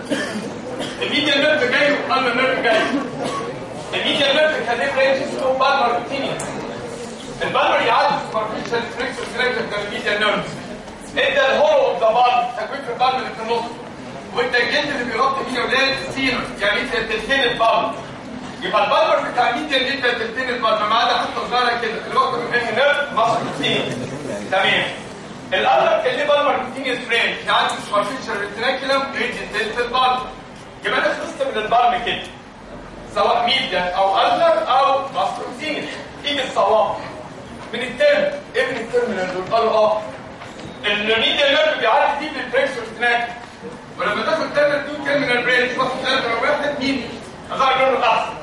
الميديا نيرف جاي وقلب النيرف جاي الميديا نيرف كان ليه برانش اسمه بالمر بتينيا البالمر يعدي سوبرفيشال فريكس وسيلكشن ده الميديا نيرف ادى الهولو اوف ذا بالم تكوين في البالم اللي في النص وانت الجلد اللي بيغطي فيه يا ولاد السينر يعني انت تلتين البالم يبقى البالمر بتاع الميديا اللي انت تلتين البالم ما عدا حتى صغيره كده اللي واخده من هنا نيرف مصر كتير تمام الألر كان ليه بالمر كتينيس فرينج يعدي سوبرفيشال ريتناكيولم ريجن تلت البالم يبقى انا خلصت من البالم كده سواء ميديا او ألر او مصر كتينيس ايه الصواب من الترم ايه من الترم اللي دول قالوا اه الميديا نيرف بيعدي دي بالبريكس ريتناكيولم ولما تاخد تلت دول كان من البرينج واحد ثلاثة واحد مين اغير لونه احسن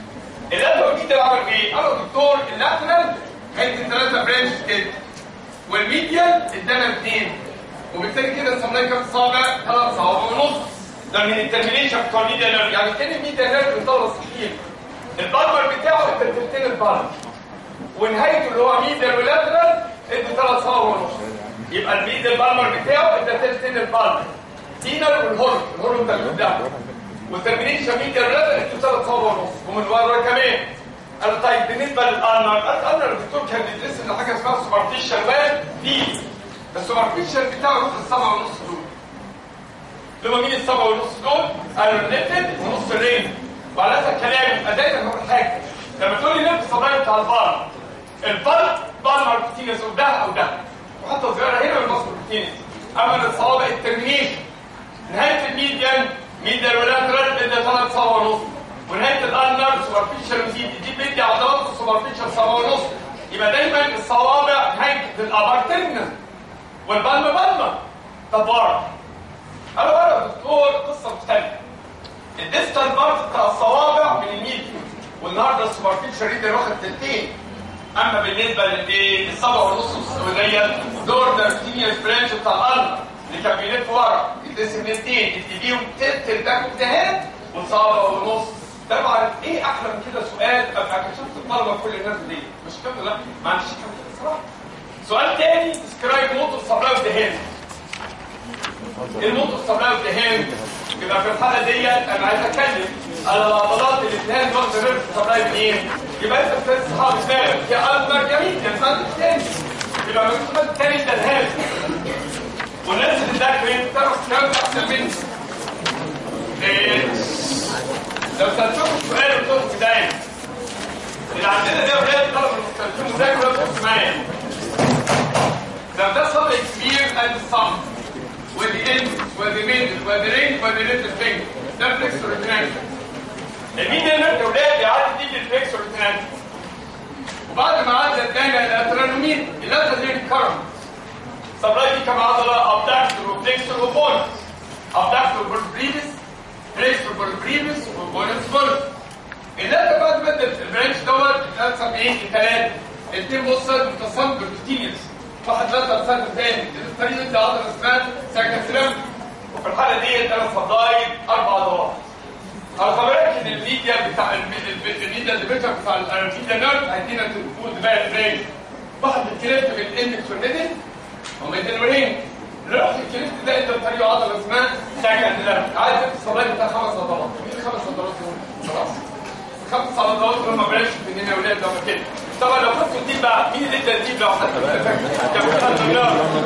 الألر دي ده عمل ايه؟ قالوا دكتور اللاترال عندي ثلاثة برينش كده والميديال ادانا اثنين وبالتالي كده سميناه كام صابع ثلاث صوابع ونص ده من الترمينيشن بتوع الميديا نيرف يعني كان الميديا نيرف بيطلع صحيح البالمر بتاعه انت تلتين البالمر ونهايته اللي هو ميديال ولاترال ادي ثلاث صوابع ونص يبقى الميديال بالمر بتاعه انت تلتين البالمر تينر والهورن الهورن ده اللي قدامه والترمينيشن ميديال ولاترال ادي ثلاث صوابع ونص ومن ورا كمان قال طيب بالنسبه للالنر الالنر الدكتور كان بيدرس لنا حاجه اسمها سوبرفيشال وان في السوبرفيشال بتاعه يروح السبعه ونص دول اللي هم مين السبعه ونص دول؟ قالوا الليتد ونص الرينج وعلى هذا الكلام يبقى دايما هقول حاجه لما تقول لي نفس الصبايا بتاع البار البار بار ماركتينيس او ده او ده وحتى صغيره هنا من مصر ماركتينيس اما الصوابع الترمينيشن نهايه الميديان ميديان ولاترال ادى ثلاث صوابع ونص ونهايه الالنر سوبرفيشال وزيد دي بيدي عضلات السوبرفيشال صوابع ونص يبقى دايما الصوابع نهايه الابر ترمينال والبلم بلمه طب ورا انا ورا يا دكتور قصه مختلفه الديستال بارت بتاع الصوابع من الميديان والنهارده السوبرفيشال ريدر واخد تلتين اما بالنسبه للايه السبعه ونص السعوديه دور ده السينيور برانش بتاع الالنر اللي كان بيلف ورا يتقسم لاثنين يديهم تلت الباك اجتهاد وصابه ونص طبعا ايه احلى من كده سؤال ابقى كشفت الطلبه كل الناس دي مش كده لا ما عنديش كده صراحه سؤال تاني ديسكرايب موتور سبلاي اوف ذا هاند ايه الموتور سبلاي اوف ذا هاند يبقى في الحاله ديت انا عايز اتكلم على العضلات اللي الهاند واخده نيرف سبلاي منين يبقى انت بتنسى اصحاب دماغك يا اكبر جميل يا سؤال الثاني يبقى المسؤول الثاني ده الهاند والناس اللي ذاكرين تعرف تجاوب احسن مني إيه لو سألتكم سؤال وتقولوا في دايما اللي عندنا ده ولاد طلب المختلفين مذاكرة وتقولوا معايا لو ده صبع كبير قد الصمت ودي اند ودي ميدل ودي رينج ودي ليتل فينجر ده فليكسور ريتراكشن الميدل اسمنت وبعد ما عدى ادانا الاترانومين اللاترالين كرم سبلاي دي كم عضله ابداكتور وفليكسور وبونس ابداكتور بالبريفيس فليكسور بالبريفيس وبونس بول اللي بعد ما ادت البرانش دوت اتقسم ايه لثلاثه الاثنين مصر متصل بالكتينيوس واحد ثلاثة سنة تاني الطريق ده عضلة اسمها ساكنترم وفي الحالة دي ثلاث فضايل أربع عضلات على طبيعة ان الميديا بتاع الميديا اللي بتاع الميديا نيرف هيدينا تقول بقى ازاي واحد الكليفت من الاندكس والميدل ومن الورين رحت الكليفت ده انت بطريقه عضله اسمها ساكنترم عايز الصلاة بتاع خمس عضلات مين الخمس عضلات دول؟ خلاص خمس عضلات دول ما بلاش مننا يا ولاد لما كده طبعا لو كنت تجيب بقى مين اللي انت تجيب لو حد